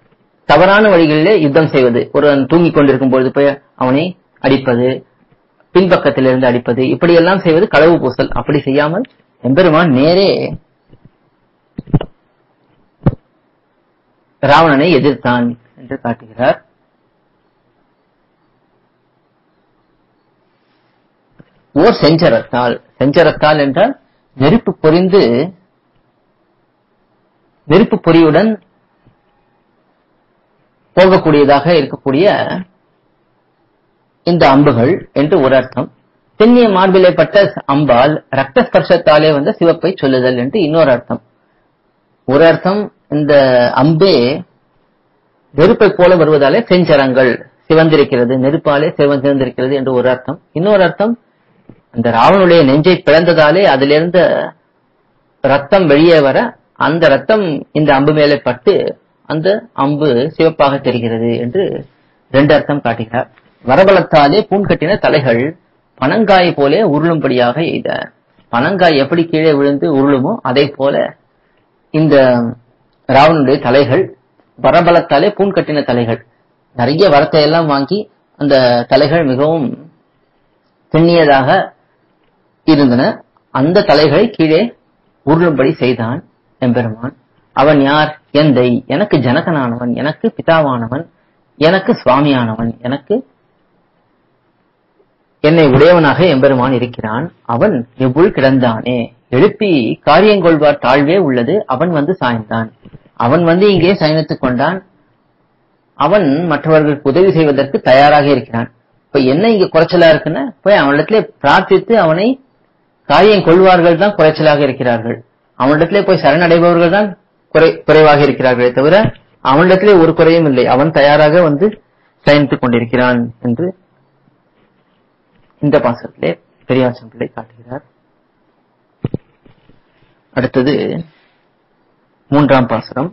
தவறான வழிகளிலே யுத்தம் செய்வது ஒருவன் தூங்கிக் கொண்டிருக்கும் பொழுது போய் அவனை அடிப்பது பின்பக்கத்திலிருந்து அடிப்பது இப்படியெல்லாம் செய்வது களவு பூசல் அப்படி செய்யாமல் எம்பெருமான் நேரே ராவணனை எதிர்த்தான் என்று காட்டுகிறார் ஓர் செஞ்சரத்தால் செஞ்சரத்தால் என்றால் நெருப்பு பொரிந்து நெருப்பு பொறியுடன் போகக்கூடியதாக இருக்கக்கூடிய இந்த அம்புகள் என்று ஒரு அர்த்தம் தென்னிய மார்பிலே பட்ட அம்பால் ரத்த ஸ்பர்ஷத்தாலே வந்த சிவப்பை சொல்லுதல் என்று இன்னொரு அர்த்தம் ஒரு அர்த்தம் இந்த அம்பே நெருப்பை போல வருவதாலே செஞ்சரங்கள் சிவந்திருக்கிறது நெருப்பாலே சிவந்திருக்கிறது என்று ஒரு அர்த்தம் இன்னொரு அர்த்தம் அந்த ராவனுடைய நெஞ்சை பிளந்ததாலே அதிலிருந்த ரத்தம் வெளியே வர அந்த ரத்தம் இந்த அம்பு மேலே பட்டு அந்த அம்பு சிவப்பாக தெரிகிறது என்று ரெண்டு அர்த்தம் காட்டுகிறார் வரபலத்தாலே பூண்கட்டின தலைகள் பனங்காய் போலே உருளும்படியாக எய்த பனங்காய் எப்படி கீழே விழுந்து உருளுமோ அதே போல இந்த ராவனுடைய தலைகள் வரபலத்தாலே பூண்கட்டின தலைகள் நிறைய வரத்தை எல்லாம் வாங்கி அந்த தலைகள் மிகவும் திண்ணியதாக இருந்தன அந்த தலைகளை கீழே உருளும்படி செய்தான் எம்பெருமான் அவன் யார் எந்தை எனக்கு ஜனகனானவன் எனக்கு பிதாவானவன் எனக்கு சுவாமியானவன் எனக்கு என்னை உடையவனாக எம்பெருமான் இருக்கிறான் அவன் எவ்வுள் கிடந்தானே எழுப்பி காரியங்கொள்வார் தாழ்வே உள்ளது அவன் வந்து சாய்ந்தான் அவன் வந்து இங்கே சயனித்துக் கொண்டான் அவன் மற்றவர்களுக்கு உதவி செய்வதற்கு தயாராக இருக்கிறான் இப்ப என்ன இங்க குறைச்சலா இருக்குன்னா போய் அவனிடத்திலே பிரார்த்தித்து அவனை காரியம் கொள்வார்கள் தான் குறைச்சலாக இருக்கிறார்கள் அவனிடத்திலே போய் சரணடைபவர்கள் தான் குறை குறைவாக இருக்கிறார்களே தவிர அவனிடத்திலே ஒரு குறையும் இல்லை அவன் தயாராக வந்து சயனித்துக் கொண்டிருக்கிறான் என்று இந்த பாசத்திலே பெரியாசன் பிள்ளை காட்டுகிறார் அடுத்தது மூன்றாம் பாசுரம்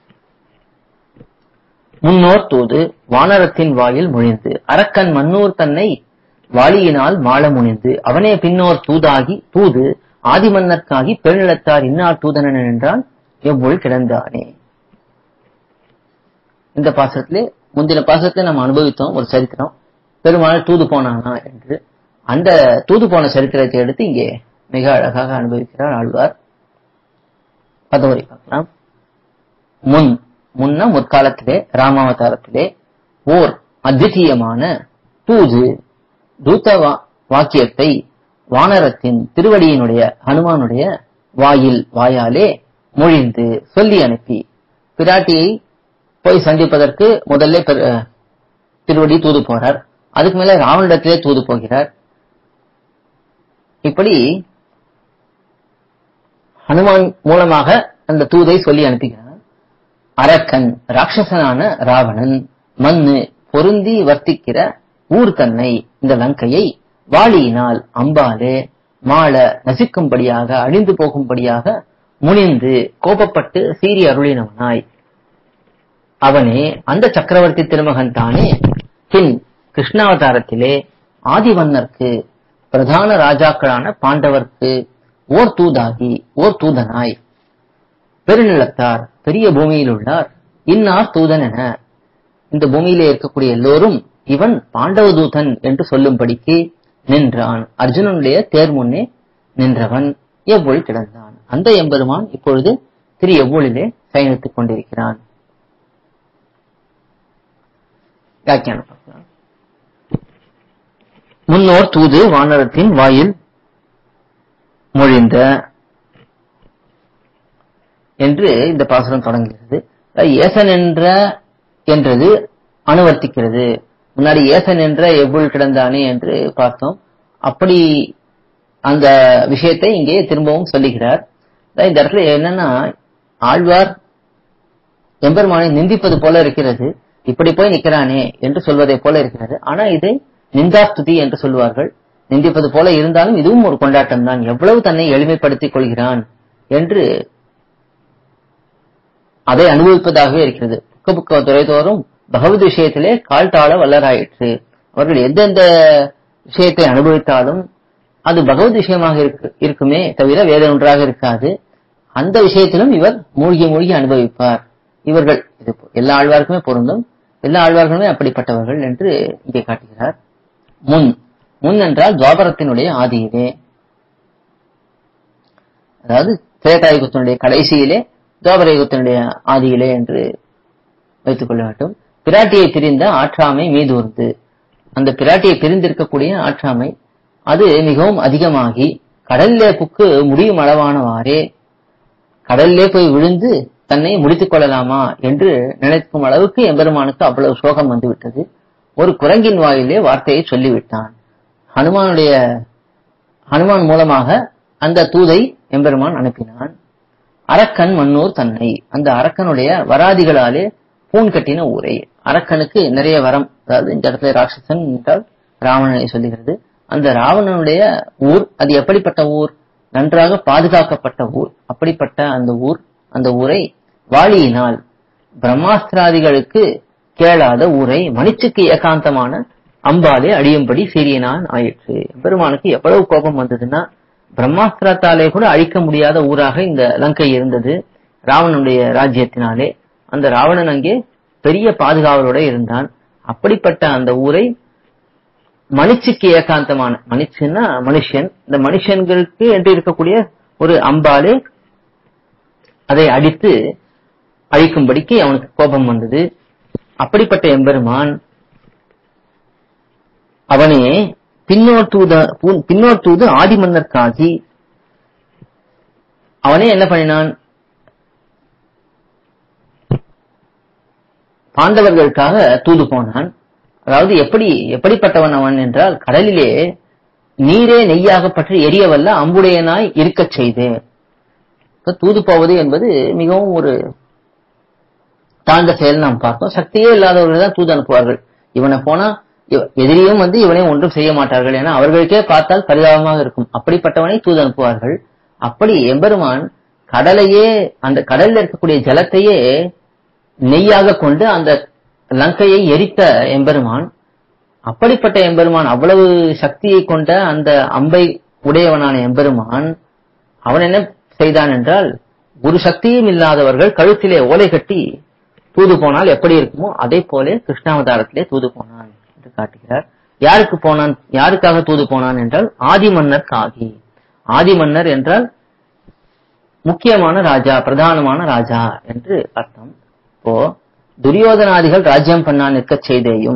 முன்னோர் தூது வானரத்தின் வாயில் முழிந்து அரக்கன் மன்னூர் தன்னை வாளியினால் மாள முனிந்து அவனே பின்னோர் தூதாகி தூது ஆதிமன்னர்க்காகி பெருநிலத்தார் இன்னார் தூதனன் என்றான் எவ்வொள் கிடந்தானே இந்த பாசத்திலே முந்தின பாசத்தை நாம் அனுபவித்தோம் ஒரு சரித்திரம் பெருமாள் தூது போனானா என்று அந்த தூது போன சரித்திரத்தை எடுத்து இங்கே மிக அழகாக அனுபவிக்கிறார் ஆழ்வார் பதவரை பார்க்கலாம் முன் முன்ன முற்காலத்திலே ராமாவதாரத்திலே ஓர் அத்விதீயமான தூது தூத வா- வாக்கியத்தை வானரத்தின் திருவடியினுடைய ஹனுமானுடைய வாயில் வாயாலே மொழிந்து சொல்லி அனுப்பி பிராட்டியை போய் சந்திப்பதற்கு முதல்ல பெரு- திருவடி தூது போறார் அதுக்கு மேல ராவணிடத்திலே தூது போகிறார் இப்படி ஹனுமான் மூலமாக அந்த தூதை சொல்லி அனுப்புகிறார் அரக்கன் ராட்சசனான ராவணன் மண்ணு பொருந்தி வர்த்திக்கிற ஊர் தன்னை இந்த லங்கையை வாளியினால் அம்பாலே மாள நசிக்கும்படியாக அழிந்து போகும்படியாக முனிந்து கோபப்பட்டு சீறி அருளினவனாய் அவனே அந்த சக்கரவர்த்தி திருமகன் தானே பின் கிருஷ்ணாவதாரத்திலே ஆதிவன்னர்க்கு பிரதான ராஜாக்களான பாண்டவர்க்கு ஓர் தூதாகி ஓர் தூதனாய் பெருநிலத்தார் பெரிய பூமியில் உள்ளார் இன்னார் தூதன் என இந்த பூமியிலே இருக்கக்கூடிய எல்லோரும் இவன் பாண்டவ தூதன் என்று சொல்லும்படிக்கு நின்றான் அர்ஜுனனுடைய தேர் முன்னே நின்றவன் எவ்வொழி கிடந்தான் அந்த எம்பெருமான் இப்பொழுது திரு எவ்வொழிலே பயணித்துக் கொண்டிருக்கிறான் வியாக்கியானம் பார்க்கலாம் முன்னோர் தூது வானரத்தின் வாயில் மொழிந்த என்று இந்த பாசுரம் தொடங்குகிறது அதாவது ஏசன் என்ற என்றது அனுவர்த்திக்கிறது முன்னாடி ஏசன் என்ற எவ்வுள் கிடந்தானே என்று பார்த்தோம் அப்படி அந்த விஷயத்தை இங்கே திரும்பவும் சொல்லுகிறார் அதாவது இந்த இடத்துல என்னன்னா ஆழ்வார் எம்பெருமானை நிந்திப்பது போல இருக்கிறது இப்படி போய் நிக்கிறானே என்று சொல்வதை போல இருக்கிறது ஆனா இதை நிந்தாஸ்துதி என்று சொல்வார்கள் நிந்திப்பது போல இருந்தாலும் இதுவும் ஒரு கொண்டாட்டம் தான் எவ்வளவு தன்னை எளிமைப்படுத்திக் கொள்கிறான் என்று அதை அனுபவிப்பதாகவே இருக்கிறது புக்க புக்க துறைதோறும் பகவத் விஷயத்திலே கால் தாழ வல்லராயிற்று அவர்கள் எந்தெந்த விஷயத்தை அனுபவித்தாலும் அது பகவத் விஷயமாக இருக்கு இருக்குமே தவிர வேற ஒன்றாக இருக்காது அந்த விஷயத்திலும் இவர் மூழ்கி மூழ்கி அனுபவிப்பார் இவர்கள் இது எல்லா ஆழ்வாருக்குமே பொருந்தும் எல்லா ஆழ்வார்களுமே அப்படிப்பட்டவர்கள் என்று இங்கே காட்டுகிறார் முன் முன் என்றால் துவாபரத்தினுடைய ஆதியிலே அதாவது திரேதாயுகத்தினுடைய கடைசியிலே துவாபரயுகத்தினுடைய ஆதியிலே என்று வைத்துக் கொள்ள வேண்டும் பிராட்டியை பிரிந்த ஆற்றாமை மீதூர்ந்து அந்த பிராட்டியை பிரிந்திருக்கக்கூடிய ஆற்றாமை அது மிகவும் அதிகமாகி கடல்லே புக்கு முடியும் அளவானவாறே கடல்லே போய் விழுந்து தன்னை முடித்துக் கொள்ளலாமா என்று நினைக்கும் அளவுக்கு எம்பெருமானுக்கு அவ்வளவு சோகம் வந்துவிட்டது ஒரு குரங்கின் வாயிலே வார்த்தையை சொல்லிவிட்டான் ஹனுமானுடைய ஹனுமான் மூலமாக அந்த தூதை எம்பெருமான் அனுப்பினான் அரக்கன் மன்னூர் தன்னை அந்த அரக்கனுடைய வராதிகளாலே பூன் கட்டின ஊரை அரக்கனுக்கு நிறைய வரம் அதாவது இந்த இடத்துல ராட்சசன் என்றால் ராவணனை சொல்லுகிறது அந்த ராவணனுடைய ஊர் அது எப்படிப்பட்ட ஊர் நன்றாக பாதுகாக்கப்பட்ட ஊர் அப்படிப்பட்ட அந்த ஊர் அந்த ஊரை வாளியினால் பிரம்மாஸ்திராதிகளுக்கு கேளாத ஊரை மணிச்சுக்கு ஏகாந்தமான அம்பாலே அழியும்படி சீரியனான் ஆயிற்று பெருமானுக்கு எவ்வளவு கோபம் வந்ததுன்னா பிரம்மாஸ்திரத்தாலே கூட அழிக்க முடியாத ஊராக இந்த லங்கை இருந்தது ராவணனுடைய ராஜ்யத்தினாலே அந்த ராவணன் அங்கே பெரிய பாதுகாவலோட இருந்தான் அப்படிப்பட்ட அந்த ஊரை மனுச்சுக்கு ஏகாந்தமான மனுஷன்னா மனுஷன் இந்த மனுஷன்களுக்கு என்று இருக்கக்கூடிய ஒரு அம்பாலே அதை அடித்து அழிக்கும்படிக்கு அவனுக்கு கோபம் வந்தது அப்படிப்பட்ட எம்பெருமான் அவனே பின்னோர் தூத பின்னோர் தூது ஆதிமன்னர்காகி அவனே என்ன பண்ணினான் பாண்டவர்களுக்காக தூது போனான் அதாவது எப்படி எப்படிப்பட்டவன் அவன் என்றால் கடலிலே நீரே நெய்யாக பற்றி எரியவல்ல அம்புடையனாய் இருக்கச் செய்து தூது போவது என்பது மிகவும் ஒரு தாழ்ந்த செயல் நாம் பார்த்தோம் சக்தியே இல்லாதவர்கள் தான் தூது அனுப்புவார்கள் இவனை போனா எதிரியும் வந்து இவனை ஒன்றும் செய்ய மாட்டார்கள் ஏன்னா அவர்களுக்கே பார்த்தால் பரிதாபமாக இருக்கும் அப்படிப்பட்டவனை தூது அனுப்புவார்கள் அப்படி எம்பெருமான் கடலையே அந்த கடல்ல இருக்கக்கூடிய ஜலத்தையே நெய்யாக கொண்டு அந்த லங்கையை எரித்த எம்பெருமான் அப்படிப்பட்ட எம்பெருமான் அவ்வளவு சக்தியை கொண்ட அந்த அம்பை உடையவனான எம்பெருமான் அவன் என்ன செய்தான் என்றால் ஒரு சக்தியும் இல்லாதவர்கள் கழுத்திலே ஓலை கட்டி தூது போனால் எப்படி இருக்குமோ அதே போல கிருஷ்ணாவதாரத்திலே தூது போனான் என்று காட்டுகிறார் யாருக்கு போனான் யாருக்காக தூது போனான் என்றால் ஆதிமன்னர் காகி ஆதிமன்னர் என்றால் முக்கியமான ராஜா பிரதானமான ராஜா என்று அர்த்தம் இப்போ துரியோதனாதிகள் ராஜ்யம் பண்ணா நிற்கச் செய்தேயும்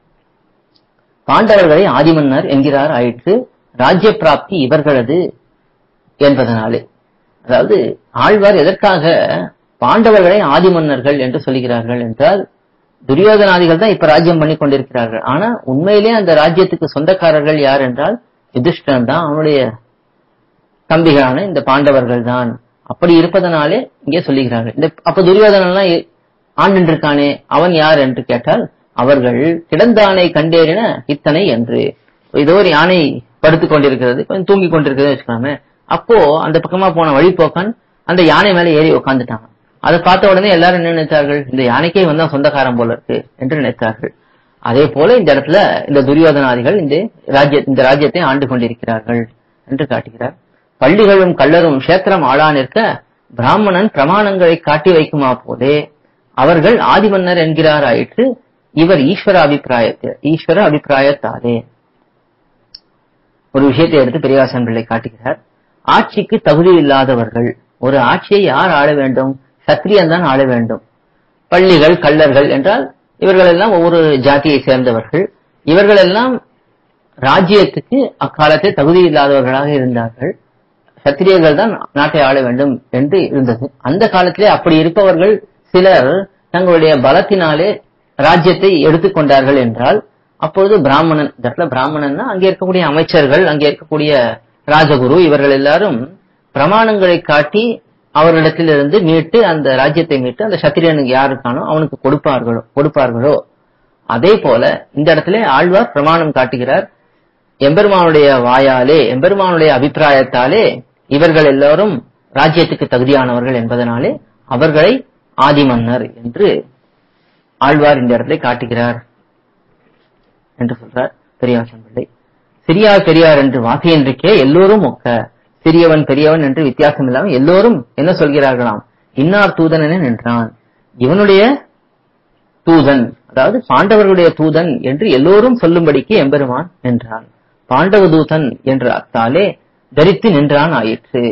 பாண்டவர்களை ஆதிமன்னர் என்கிறார் ஆயிற்று ராஜ்ய பிராப்தி இவர்களது என்பதனாலே அதாவது ஆழ்வார் எதற்காக பாண்டவர்களை ஆதிமன்னர்கள் என்று சொல்கிறார்கள் என்றால் துரியோதனாதிகள் தான் இப்ப ராஜ்யம் பண்ணி கொண்டிருக்கிறார்கள் ஆனா உண்மையிலே அந்த ராஜ்யத்துக்கு சொந்தக்காரர்கள் யார் என்றால் யுதிஷ்டன் தான் அவனுடைய தம்பிகளான இந்த பாண்டவர்கள் தான் அப்படி இருப்பதனாலே இங்கே சொல்லுகிறார்கள் இந்த அப்ப துரியோதனெல்லாம் ஆண்டு இருக்கானே அவன் யார் என்று கேட்டால் அவர்கள் கிடந்தானை கண்டேறின இத்தனை என்று இதோ ஒரு யானை படுத்துக் கொண்டிருக்கிறது கொஞ்சம் தூங்கி கொண்டிருக்கிறது வச்சுக்கலாமே அப்போ அந்த பக்கமா போன வழிபோக்கன் அந்த யானை மேல ஏறி உட்காந்துட்டாங்க அதை பார்த்த உடனே எல்லாரும் என்ன நினைத்தார்கள் இந்த யானைக்கே வந்தா சொந்தக்காரன் போல இருக்கு என்று நினைத்தார்கள் அதே போல இந்த இடத்துல இந்த துரியோதனாதிகள் இந்த ராஜ்ய இந்த ராஜ்யத்தை ஆண்டு கொண்டிருக்கிறார்கள் என்று காட்டுகிறார் பள்ளிகளும் கள்ளரும் கஷேத்திரம் ஆளா நிற்க பிராமணன் பிரமாணங்களை காட்டி வைக்குமா போலே அவர்கள் ஆதிமன்னர் என்கிறார் ஆயிற்று இவர் ஈஸ்வர அபிப்பிராயத்தை ஈஸ்வர அபிப்பிராயத்தாலே ஒரு விஷயத்தை எடுத்து பெரியாசன் பிள்ளை காட்டுகிறார் ஆட்சிக்கு தகுதி இல்லாதவர்கள் ஒரு ஆட்சியை யார் ஆள வேண்டும் சத்திரியன் தான் ஆள வேண்டும் பள்ளிகள் கள்ளர்கள் என்றால் இவர்கள் எல்லாம் ஒவ்வொரு ஜாதியை சேர்ந்தவர்கள் இவர்கள் எல்லாம் ராஜ்யத்துக்கு அக்காலத்தில் தகுதி இல்லாதவர்களாக இருந்தார்கள் சத்திரியர்கள் தான் நாட்டை ஆள வேண்டும் என்று இருந்தது அந்த காலத்திலே அப்படி இருப்பவர்கள் சிலர் தங்களுடைய பலத்தினாலே ராஜ்யத்தை எடுத்துக்கொண்டார்கள் என்றால் அப்பொழுது பிராமணன் இந்த இடத்துல பிராமணன்னா அங்கே இருக்கக்கூடிய அமைச்சர்கள் அங்கே இருக்கக்கூடிய ராஜகுரு இவர்கள் எல்லாரும் பிரமாணங்களை காட்டி அவர்களிடத்திலிருந்து மீட்டு அந்த ராஜ்யத்தை மீட்டு அந்த சத்திரியனுக்கு யாருக்கானோ அவனுக்கு கொடுப்பார்களோ கொடுப்பார்களோ அதே போல இந்த இடத்துல ஆழ்வார் பிரமாணம் காட்டுகிறார் எம்பெருமானுடைய வாயாலே எம்பெருமானுடைய அபிப்பிராயத்தாலே இவர்கள் எல்லாரும் ராஜ்யத்துக்கு தகுதியானவர்கள் என்பதனாலே அவர்களை ஆதிமன்னர் என்று ஆழ்வார் இந்த இடத்துல காட்டுகிறார் என்று சொல்றார் பெரியாசன் பிள்ளை சிறியார் பெரியார் என்று வாசியன்றிருக்கே எல்லோரும் ஒக்க சிறியவன் பெரியவன் என்று வித்தியாசம் இல்லாமல் எல்லோரும் என்ன சொல்கிறார்களாம் இன்னார் தூதனென நின்றான் இவனுடைய தூதன் அதாவது பாண்டவர்களுடைய தூதன் என்று எல்லோரும் சொல்லும்படிக்கு எம்பெருமான் நின்றான் பாண்டவ தூதன் என்ற அத்தாலே தரித்து நின்றான் ஆயிற்று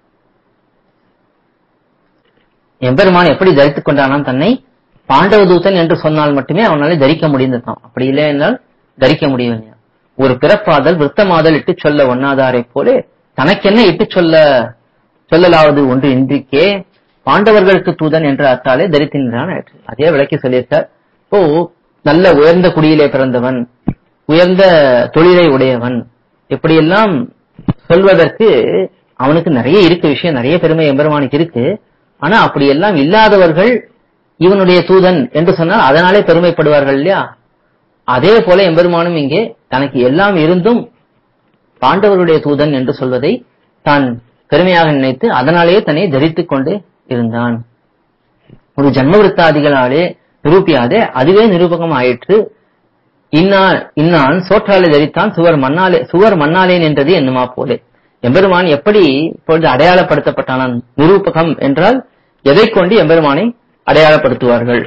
எம்பெருமான் எப்படி தரித்துக் கொண்டானாம் தன்னை பாண்டவ தூதன் என்று சொன்னால் மட்டுமே அவனால தரிக்க முடிந்ததாம் அப்படி இல்லை என்றால் தரிக்க முடியவில்லை ஒரு பிறப்பாதல் விருத்தமாதல் இட்டு சொல்ல ஒண்ணாதாரை போல தனக்கென்ன இட்டு சொல்ல சொல்லலாவது ஒன்று இன்றிக்கே பாண்டவர்களுக்கு தூதன் என்ற அத்தாலே தரித்து நின்றான் ஆயிற்று அதே விளக்கி சொல்லியிருக்கார் இப்போ நல்ல உயர்ந்த குடியிலே பிறந்தவன் உயர்ந்த தொழிலை உடையவன் எப்படியெல்லாம் சொல்வதற்கு அவனுக்கு நிறைய இருக்கு விஷயம் நிறைய பெருமை எம்பெருமானுக்கு இருக்கு ஆனா அப்படியெல்லாம் இல்லாதவர்கள் இவனுடைய தூதன் என்று சொன்னால் அதனாலே பெருமைப்படுவார்கள் இல்லையா அதே போல எம்பெருமானும் இங்கே தனக்கு எல்லாம் இருந்தும் பாண்டவருடைய தூதன் என்று சொல்வதை தான் பெருமையாக நினைத்து அதனாலேயே தன்னை தரித்துக் கொண்டு இருந்தான் ஒரு ஜன்மவிருத்தாதிகளாலே நிரூபியாதே அதுவே நிரூபகம் ஆயிற்று இன்னான் இன்னான் சோற்றாலே தரித்தான் சுவர் மண்ணாலே சுவர் மண்ணாலே நின்றது என்னுமா போலே எம்பெருமான் எப்படி இப்பொழுது அடையாளப்படுத்தப்பட்டானான் நிரூபகம் என்றால் எதை கொண்டு எம்பெருமானை அடையாளப்படுத்துவார்கள்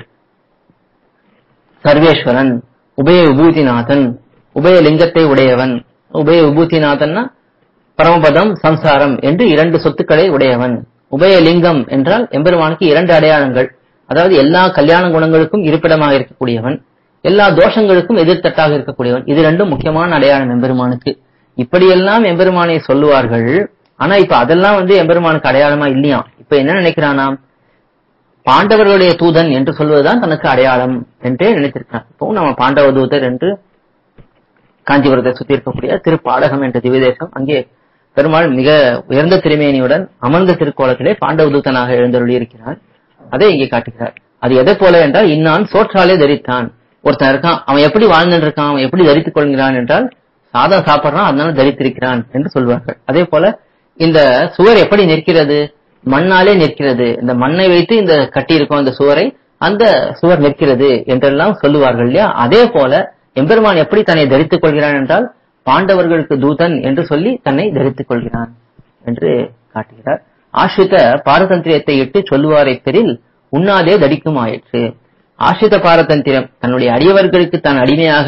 சர்வேஸ்வரன் உபய விபூதிநாதன் உபய லிங்கத்தை உடையவன் உபய விபூதிநாதன்னா பரமபதம் சம்சாரம் என்று இரண்டு சொத்துக்களை உடையவன் உபய லிங்கம் என்றால் எம்பெருமானுக்கு இரண்டு அடையாளங்கள் அதாவது எல்லா கல்யாண குணங்களுக்கும் இருப்பிடமாக இருக்கக்கூடியவன் எல்லா தோஷங்களுக்கும் எதிர்த்தட்டாக இருக்கக்கூடியவன் இது ரெண்டும் முக்கியமான அடையாளம் எம்பெருமானுக்கு இப்படியெல்லாம் எம்பெருமானை சொல்லுவார்கள் ஆனா இப்ப அதெல்லாம் வந்து எம்பெருமானுக்கு அடையாளமா இல்லையா இப்ப என்ன நினைக்கிறானாம் பாண்டவர்களுடைய தூதன் என்று சொல்வதுதான் தனக்கு அடையாளம் என்றே நினைத்திருக்கிறான் இப்போ நம்ம பாண்டவ தூதர் என்று காஞ்சிபுரத்தை சுத்தி இருக்கக்கூடிய திருப்பாடகம் என்ற திவ்யதேசம் அங்கே பெருமாள் மிக உயர்ந்த திருமேனியுடன் அமர்ந்த திருக்கோலத்திலே பாண்டவ தூதனாக எழுந்தருளி இருக்கிறார் அதை இங்கே காட்டுகிறார் அது எதை போல என்றால் இன்னான் சோற்றாலே தரித்தான் ஒருத்தன் இருக்கான் அவன் எப்படி வாழ்ந்துட்டு இருக்கான் அவன் எப்படி தரித்துக் கொள்கிறான் என்றால் சாதம் சாப்பிடுறான் அதனால தரித்திருக்கிறான் என்று சொல்வார்கள் அதே போல இந்த சுவர் எப்படி நிற்கிறது மண்ணாலே நிற்கிறது இந்த மண்ணை வைத்து இந்த கட்டி இருக்கும் இந்த சுவரை அந்த சுவர் நிற்கிறது என்றெல்லாம் சொல்லுவார்கள் இல்லையா அதே போல எம்பெருமான் எப்படி தன்னை தரித்துக் கொள்கிறான் என்றால் பாண்டவர்களுக்கு தூதன் என்று சொல்லி தன்னை தரித்துக் கொள்கிறான் என்று காட்டுகிறார் ஆசிரித பாரதந்திரியத்தை இட்டு சொல்லுவாரை பெறில் உண்ணாதே தடிக்கும் ஆயிற்று ஆசிரித பாரதந்திரம் தன்னுடைய அடியவர்களுக்கு தான் அடிமையாக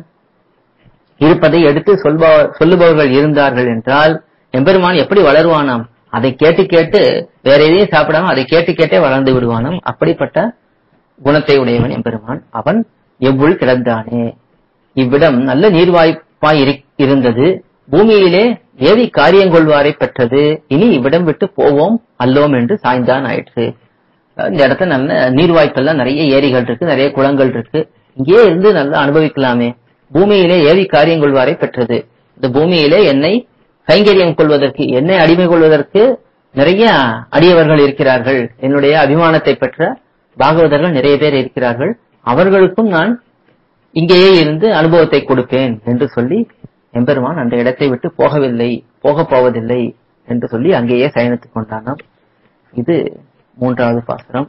இருப்பதை எடுத்து சொல்பவர் சொல்லுபவர்கள் இருந்தார்கள் என்றால் எம்பெருமான் எப்படி வளருவானாம் அதை கேட்டு கேட்டு வேற எதையும் சாப்பிடாம அதை கேட்டு கேட்டே வளர்ந்து விடுவானாம் அப்படிப்பட்ட குணத்தை உடையவன் எம்பெருமான் அவன் எவ்வுள் கிடந்தானே இவ்விடம் நல்ல நீர்வாய்ப்பாய் இரு- இருந்தது பூமியிலே ஏவி காரியங்கொள்வாரை பெற்றது இனி இவ்விடம் விட்டு போவோம் அல்லோம் என்று சாய்ந்தான் ஆயிற்று இந்த இடத்துல நல்ல நீர்வாய்ப்பெல்லாம் நிறைய ஏரிகள் இருக்கு நிறைய குளங்கள் இருக்கு இங்கேயே இருந்து நல்லா அனுபவிக்கலாமே பூமியிலே ஏவி காரியங்கொள்வாரை பெற்றது இந்த பூமியிலே என்னை கைங்கரியம் கொள்வதற்கு என்னை அடிமை கொள்வதற்கு நிறைய அடியவர்கள் இருக்கிறார்கள் என்னுடைய அபிமானத்தை பெற்ற பாகவதர்கள் நிறைய பேர் இருக்கிறார்கள் அவர்களுக்கும் நான் இங்கேயே இருந்து அனுபவத்தை கொடுப்பேன் என்று சொல்லி எம்பெருமான் அந்த இடத்தை விட்டு போகவில்லை போகப் போவதில்லை என்று சொல்லி அங்கேயே சயனித்துக் கொண்டானாம் இது மூன்றாவது பாசுரம்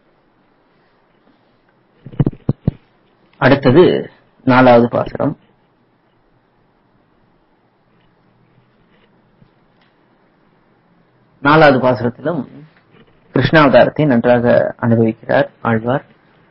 அடுத்தது நாலாவது பாசுரம் நாலாவது பாசுரத்திலும் கிருஷ்ணாவதாரத்தை நன்றாக அனுபவிக்கிறார் ஆழ்வார்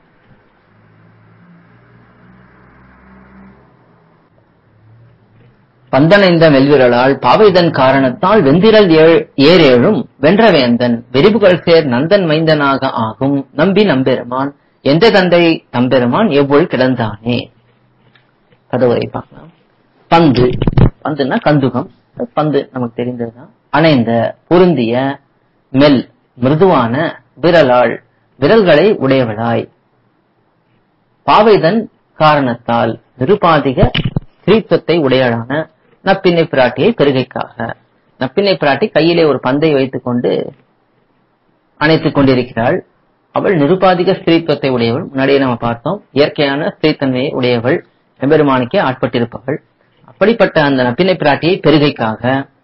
பந்தனைந்த மெல்விரலால் பாவைதன் காரணத்தால் வெந்திரல் ஏழ்- ஏரேழும் வென்றவேந்தன் வெறிபுகள் சேர் நந்தன் மைந்தனாக ஆகும் நம்பி நம்பெருமான் எந்த தந்தை தம்பெருமான் எவ்வொழு கிடந்தானே கதவுரை பார்க்கலாம் பந்து பந்துன்னா கந்துகம் பந்து நமக்கு தெரிந்ததுதான் அணைந்த பொருந்திய மெல் மிருதுவான விரலாள் விரல்களை உடையவளாய் பாவைதன் காரணத்தால் நிருபாதிக ஸ்திரீத்துவத்தை உடையளான நப்பின்னை பிராட்டியை பெருகைக்காக நப்பின்னை பிராட்டி கையிலே ஒரு பந்தை வைத்துக் கொண்டு அணைத்துக் கொண்டிருக்கிறாள் அவள் நிருபாதிக ஸ்திரீத்துவத்தை உடையவள் முன்னாடியே நம்ம பார்த்தோம் இயற்கையான ஸ்திரீத்தன்மையை உடையவள் எம்பெருமானுக்கே ஆட்பட்டிருப்பவள் அப்படிப்பட்ட அந்த நப்பின்னை பிராட்டியை பெருகைக்காக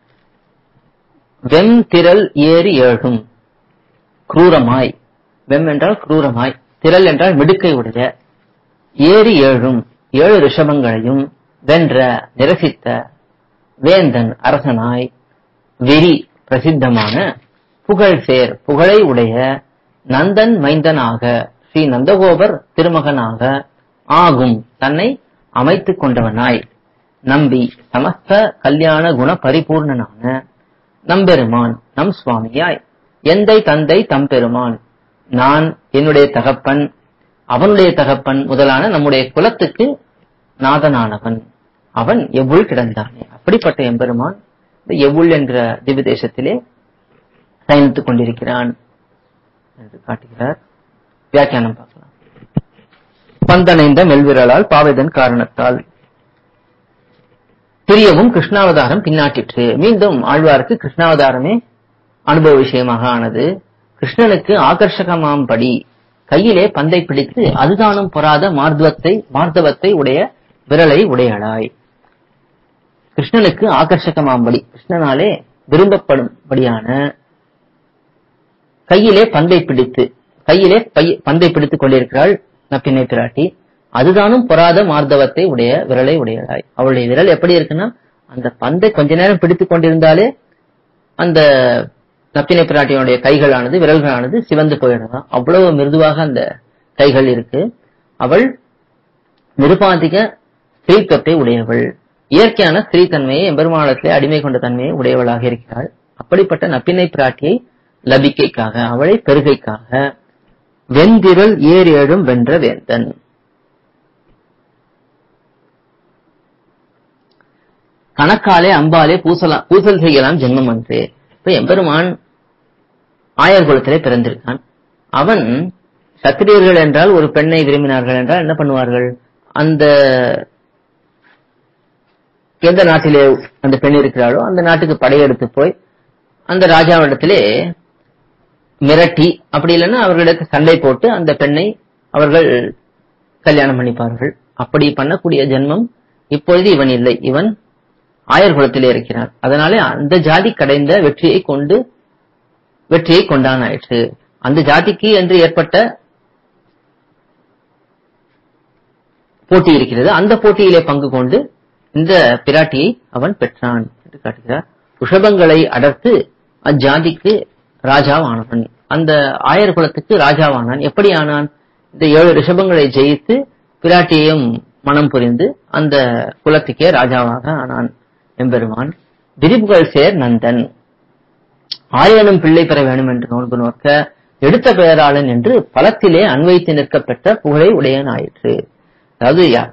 வெம் திரள் ஏறி ஏழும் குரூரமாய் வெம் என்றால் குரூரமாய் திரள் என்றால் மிடுக்கை உடைய ஏறி ஏழும் ஏழு ரிஷபங்களையும் வென்ற நிரசித்த வேந்தன் அரசனாய் வெறி பிரசித்தமான புகழ் சேர் புகழை உடைய நந்தன் மைந்தனாக ஸ்ரீ நந்தகோபர் திருமகனாக ஆகும் தன்னை அமைத்துக் கொண்டவனாய் நம்பி சமஸ்த கல்யாண குண பரிபூர்ணனான நம்பெருமான் நம் சுவாமியாய் எந்தை தந்தை தம்பெருமான் நான் என்னுடைய தகப்பன் அவனுடைய தகப்பன் முதலான நம்முடைய குலத்துக்கு நாதனானவன் அவன் எவ்வுள் கிடந்தானே அப்படிப்பட்ட எம்பெருமான் இந்த எவ்வுள் என்ற திவ்ய தேசத்திலே சயனித்துக் கொண்டிருக்கிறான் என்று காட்டுகிறார் வியாக்கியானம் பார்க்கலாம் பந்தனைந்த மெல்விரலால் பாவைதன் காரணத்தால் பிரியவும் கிருஷ்ணாவதாரம் பின்னாட்டிற்று மீண்டும் ஆழ்வாருக்கு கிருஷ்ணாவதாரமே அனுபவ விஷயமாக ஆனது கிருஷ்ணனுக்கு ஆகர்ஷகமாம்படி கையிலே பந்தை பிடித்து அதுதானும் பொறாத மார்தவத்தை மார்தவத்தை உடைய விரலை உடையளாய் கிருஷ்ணனுக்கு ஆகர்ஷகமாம்படி கிருஷ்ணனாலே விரும்பப்படும்படியான கையிலே பந்தை பிடித்து கையிலே பை- பந்தை பிடித்துக் கொண்டிருக்கிறாள் நப்பினை பிராட்டி அதுதானும் பொறாத மார்தவத்தை உடைய விரலை உடையளாய் அவளுடைய விரல் எப்படி இருக்குன்னா அந்த பந்தை கொஞ்ச நேரம் பிடித்துக் கொண்டிருந்தாலே அந்த நப்பினை பிராட்டியினுடைய கைகளானது விரல்களானது சிவந்து போயிடலாம் அவ்வளவு மிருதுவாக அந்த கைகள் இருக்கு அவள் நிருபாதிக ஸ்திரீத்துவத்தை உடையவள் இயற்கையான ஸ்திரீத்தன்மையை எம்பெருமானத்திலே அடிமை கொண்ட தன்மையை உடையவளாக இருக்கிறாள் அப்படிப்பட்ட நப்பினை பிராட்டியை லபிக்கைக்காக அவளை பெருகைக்காக வெந்திரல் ஏர் ஏழும் வென்ற வேந்தன் கணக்காலே அம்பாலே பூசலாம் பூசல் செய்யலாம் ஜென்மம் அன்றே இப்ப எம்பெருமான் ஆயர் குலத்திலே பிறந்திருக்கான் அவன் சத்திரியர்கள் என்றால் ஒரு பெண்ணை விரும்பினார்கள் என்றால் என்ன பண்ணுவார்கள் அந்த எந்த நாட்டிலே அந்த பெண் இருக்கிறாளோ அந்த நாட்டுக்கு படையெடுத்து போய் அந்த ராஜாவிடத்திலே மிரட்டி அப்படி இல்லைன்னா அவர்களிடத்து சண்டை போட்டு அந்த பெண்ணை அவர்கள் கல்யாணம் பண்ணிப்பார்கள் அப்படி பண்ணக்கூடிய ஜென்மம் இப்பொழுது இவன் இல்லை இவன் ஆயர் குலத்திலே இருக்கிறான் அதனாலே அந்த ஜாதி கடைந்த வெற்றியை கொண்டு வெற்றியை கொண்டான் ஆயிற்று அந்த ஜாதிக்கு என்று ஏற்பட்ட போட்டி இருக்கிறது அந்த போட்டியிலே பங்கு கொண்டு இந்த பிராட்டியை அவன் பெற்றான் என்று காட்டுகிறார் ரிஷபங்களை அடர்த்து அஜாதிக்கு ராஜாவானவன் அந்த ஆயர் குலத்துக்கு ராஜாவானான் எப்படி ஆனான் இந்த ஏழு ரிஷபங்களை ஜெயித்து பிராட்டியையும் மனம் புரிந்து அந்த குலத்துக்கே ராஜாவாக ஆனான் எம்பெருமான் விரிபுகள் சேர் நந்தன் ஆயனும் பிள்ளை பெற வேண்டும் என்று நோன்பு நோக்க எடுத்த பெயராளன் என்று பலத்திலே அன்வைத்து நிற்கப்பெற்ற புகழை உடையன் ஆயிற்று அதாவது யா-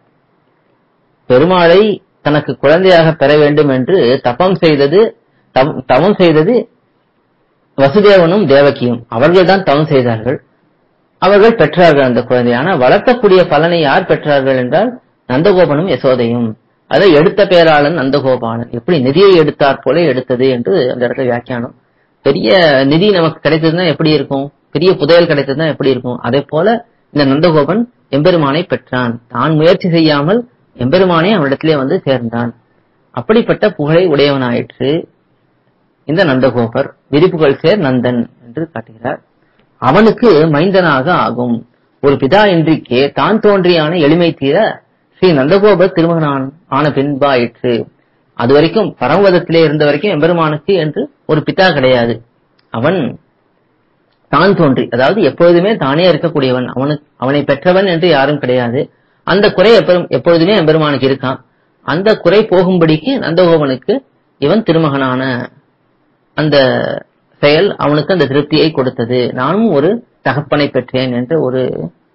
பெருமாளை தனக்கு குழந்தையாக பெற வேண்டும் என்று தபம் செய்தது தவ- தவம் செய்தது வசுதேவனும் தேவகியும் அவர்கள் தான் தவம் செய்தார்கள் அவர்கள் பெற்றார்கள் அந்த குழந்தை ஆனா வளர்த்தக்கூடிய பலனை யார் பெற்றார்கள் என்றால் நந்தகோபனும் யசோதையும் அதை எடுத்த பேராளன் நந்தகோபாலன் எப்படி நிதியை எடுத்தாற் போல எடுத்தது என்று அந்த இடத்துல வியாக்கியானம் பெரிய நிதி நமக்கு கிடைத்ததுன்னா எப்படி இருக்கும் பெரிய புதையல் கிடைத்ததுன்னா எப்படி இருக்கும் அதே போல இந்த நந்தகோபன் எம்பெருமானை பெற்றான் தான் முயற்சி செய்யாமல் எம்பெருமானே அவனிடத்திலே வந்து சேர்ந்தான் அப்படிப்பட்ட புகழை உடையவனாயிற்று இந்த நந்தகோபர் விரிப்புகள் சேர் நந்தன் என்று காட்டுகிறார் அவனுக்கு மைந்தனாக ஆகும் ஒரு பிதா இன்றிக்கே தான் தோன்றியான எளிமை தீர ஸ்ரீ நந்தகோபர் திருமகனான் ஆன பின்பாயிற்று அது வரைக்கும் பரமவதத்திலே இருந்த வரைக்கும் எம்பெருமானுக்கு என்று ஒரு பிதா கிடையாது அவன் தான் தோன்றி அதாவது எப்பொழுதுமே தானே இருக்கக்கூடியவன் அவனுக்கு அவனை பெற்றவன் என்று யாரும் கிடையாது அந்த குறை எப்பொழுதும் எப்பொழுதுமே எம்பெருமானுக்கு இருக்கான் அந்த குறை போகும்படிக்கு நந்தகோபனுக்கு இவன் திருமகனான அந்த செயல் அவனுக்கு அந்த திருப்தியை கொடுத்தது நானும் ஒரு தகப்பனை பெற்றேன் என்ற ஒரு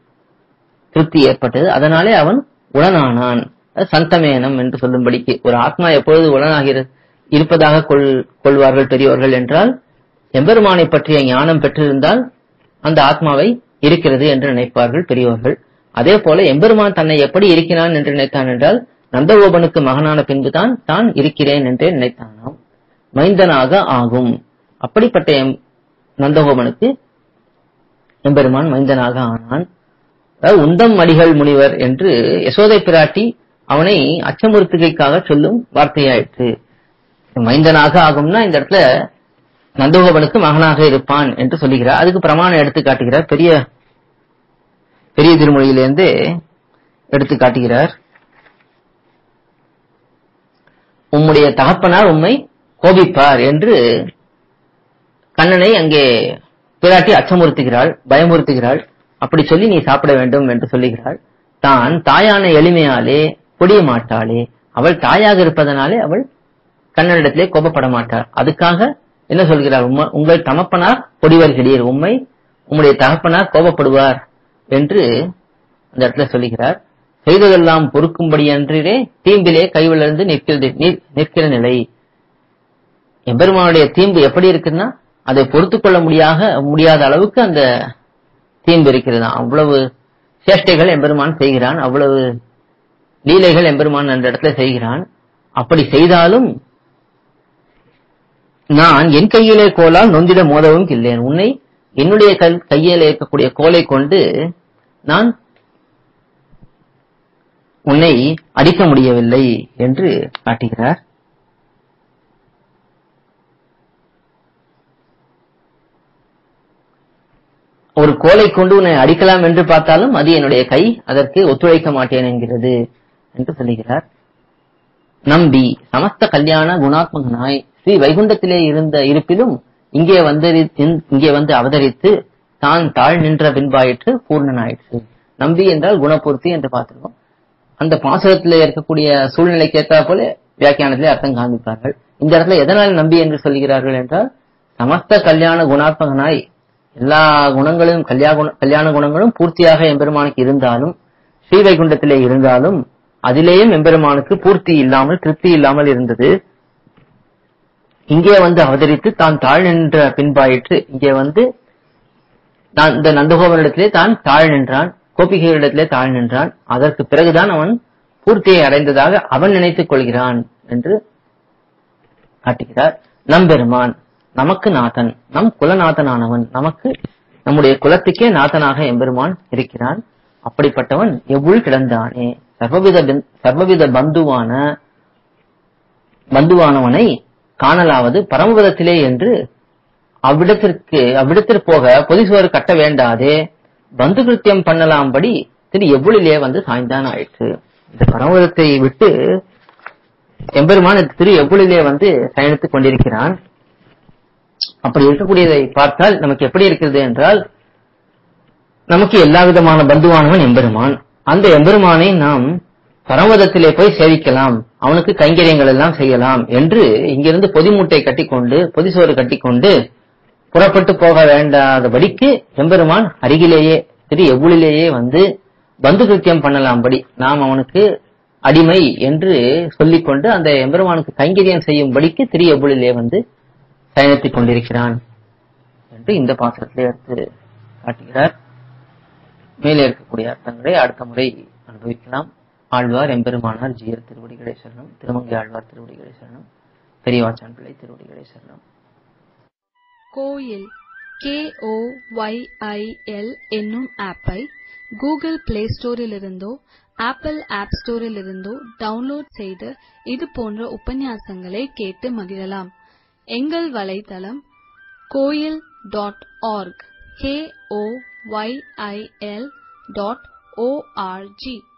திருப்தி ஏற்பட்டது அதனாலே அவன் உடனானான் அது சந்தமேனம் என்று சொல்லும்படிக்கு ஒரு ஆத்மா எப்பொழுது உடனாக இரு- இருப்பதாக கொள் கொள்வார்கள் பெரியவர்கள் என்றால் எம்பெருமானை பற்றிய ஞானம் பெற்றிருந்தால் அந்த ஆத்மாவை இருக்கிறது என்று நினைப்பார்கள் பெரியவர்கள் அதே போல எம்பெருமான் தன்னை எப்படி இருக்கிறான் என்று நினைத்தான் என்றால் நந்தகோபனுக்கு மகனான பின்புதான் தான் இருக்கிறேன் என்றே நினைத்தானாம் மைந்தனாக ஆகும் அப்படிப்பட்ட எம் நந்தகோபனுக்கு எம்பெருமான் மைந்தனாக ஆனான் அதாவது உந்தம் மடிகள் முனிவர் என்று யசோதை பிராட்டி அவனை அச்சமுறுத்துகைக்காக சொல்லும் வார்த்தையாயிற்று மைந்தனாக ஆகும்னா இந்த இடத்துல நந்தகோபனுக்கு மகனாக இருப்பான் என்று சொல்லுகிறார் அதுக்கு பிரமாணம் எடுத்து காட்டுகிறார் பெரிய பெரிய திருமொழியிலிருந்து எடுத்து காட்டுகிறார் உம்முடைய தகப்பனார் உம்மை கோபிப்பார் என்று கண்ணனை அங்கே பிராட்டி அச்சமுறுத்துகிறாள் பயமுறுத்துகிறாள் அப்படி சொல்லி நீ சாப்பிட வேண்டும் என்று சொல்லுகிறாள் தான் தாயான எளிமையாலே பொடிய மாட்டாளே அவள் தாயாக இருப்பதனாலே அவள் கண்ணனிடத்திலே கோபப்பட மாட்டாள் அதுக்காக என்ன சொல்கிறார் உம்ம- உங்கள் தமப்பனார் பொடிவர்கிறீர் உண்மை உம்முடைய தகப்பனார் கோபப்படுவார் என்று அந்த இடத்துல சொல்லுகிறார் செய்ததெல்லாம் பொறுக்கும்படி அன்றே தீம்பிலே கைவிலிருந்து நிற்கிறது நிற்- நிற்கிற நிலை எம்பெருமானுடைய தீம்பு எப்படி இருக்குன்னா அதை பொறுத்துக் கொள்ள முடியாக முடியாத அளவுக்கு அந்த தீம்பு இருக்கிறது அவ்வளவு சேஷ்டைகள் எம்பெருமான் செய்கிறான் அவ்வளவு லீலைகள் எம்பெருமான் அந்த இடத்துல செய்கிறான் அப்படி செய்தாலும் நான் என் கையிலே கோலால் நொந்திட மோதவும் இல்லேன் உன்னை என்னுடைய கல்- கையிலே இருக்கக்கூடிய கோலை கொண்டு நான் உன்னை அடிக்க முடியவில்லை என்று காட்டுகிறார் ஒரு கோலை கொண்டு உன்னை அடிக்கலாம் என்று பார்த்தாலும் அது என்னுடைய கை அதற்கு ஒத்துழைக்க மாட்டேன் என்கிறது என்று சொல்லுகிறார் நம்பி சமஸ்த கல்யாண குணாத்மகனாய் ஸ்ரீ வைகுண்டத்திலே இருந்த இருப்பிலும் இங்கே வந்தரி இங்கே வந்து அவதரித்து தான் தாழ் நின்ற பின்பாயிற்று பூர்ணனாயிற்று நம்பி என்றால் குணபூர்த்தி என்று பார்த்திருக்கோம் அந்த பாசுரத்திலே இருக்கக்கூடிய சூழ்நிலைக்கு ஏற்றா போல வியாக்கியானத்திலே அர்த்தம் காண்பிப்பார்கள் இந்த இடத்துல எதனால் நம்பி என்று சொல்கிறார்கள் என்றால் சமஸ்த கல்யாண குணாத்மகனாய் எல்லா குணங்களும் கல்யா குண- கல்யாண குணங்களும் பூர்த்தியாக எம்பெருமானுக்கு இருந்தாலும் ஸ்ரீவைகுண்டத்திலே இருந்தாலும் அதிலேயும் எம்பெருமானுக்கு பூர்த்தி இல்லாமல் திருப்தி இல்லாமல் இருந்தது இங்கே வந்து அவதரித்து தான் தாழ் நின்ற பின்பாயிற்று இங்கே வந்து நான் இந்த நந்தகோபனிடத்திலே தான் தாழ் நின்றான் கோபிகைகளிடத்திலே தாழ் நின்றான் அதற்கு பிறகுதான் அவன் பூர்த்தியை அடைந்ததாக அவன் நினைத்துக் கொள்கிறான் என்று காட்டுகிறார் நம்பெருமான் நமக்கு நாதன் நம் குலநாதனானவன் நமக்கு நம்முடைய குலத்துக்கே நாதனாக எம்பெருமான் இருக்கிறான் அப்படிப்பட்டவன் எவ்வுள் கிடந்தானே சர்வவித பின்- சர்வவித பந்துவான பந்துவானவனை காணலாவது பரமபதத்திலே என்று அவ்விடத்திற்கு அவ்விடத்திற்கு போக பொதிசுவர் கட்ட வேண்டாதே பந்து கிருத்தியம் பண்ணலாம்படி திரு எவ்வுளிலே வந்து சாய்ந்தான் ஆயிற்று இந்த பரமபதத்தை விட்டு எம்பெருமான் இந்த திரு எவ்வுளிலே வந்து பயணித்துக் கொண்டிருக்கிறான் அப்படி இருக்கக்கூடியதை பார்த்தால் நமக்கு எப்படி இருக்கிறது என்றால் நமக்கு எல்லா விதமான பந்துவானவன் எம்பெருமான் அந்த எம்பெருமானை நாம் பரமதத்திலே போய் சேவிக்கலாம் அவனுக்கு கைங்கரியங்கள் எல்லாம் செய்யலாம் என்று இங்கிருந்து பொதிமூட்டை கட்டிக்கொண்டு பொதிசோறு கட்டிக்கொண்டு புறப்பட்டு போக வேண்டாதபடிக்கு எம்பெருமான் அருகிலேயே திரு எவ்வுளிலேயே வந்து பந்து கிருத்தியம் பண்ணலாம்படி நாம் அவனுக்கு அடிமை என்று சொல்லிக்கொண்டு அந்த எம்பெருமானுக்கு கைங்கரியம் செய்யும்படிக்கு திரு எவ்வுளிலே வந்து பயணித்துக் கொண்டிருக்கிறான் என்று இந்த பாத்திரத்திலே எடுத்து காட்டுகிறார் மேலே இருக்கக்கூடிய அர்த்தங்களை அடுத்த முறை அனுபவிக்கலாம் ஆழ்வார் எம்பெருமானார் ஜீயர் திருவடிகளே சரணம் திருமங்கை ஆழ்வார் திருவடிகளே சரணம் பெரியவாச்சான் பிள்ளை திருவடிகளே சரணம் Koyil K O Y I L என்னும் ஆப்பை கூகுள் பிளே ஸ்டோரிலிருந்தோ ஆப்பிள் ஆப் ஸ்டோரிலிருந்தோ டவுன்லோட் செய்து இது போன்ற உபன்யாசங்களை கேட்டு மகிழலாம் எங்கள் வலைத்தளம் Koyil dot org K O Y I L dot O R G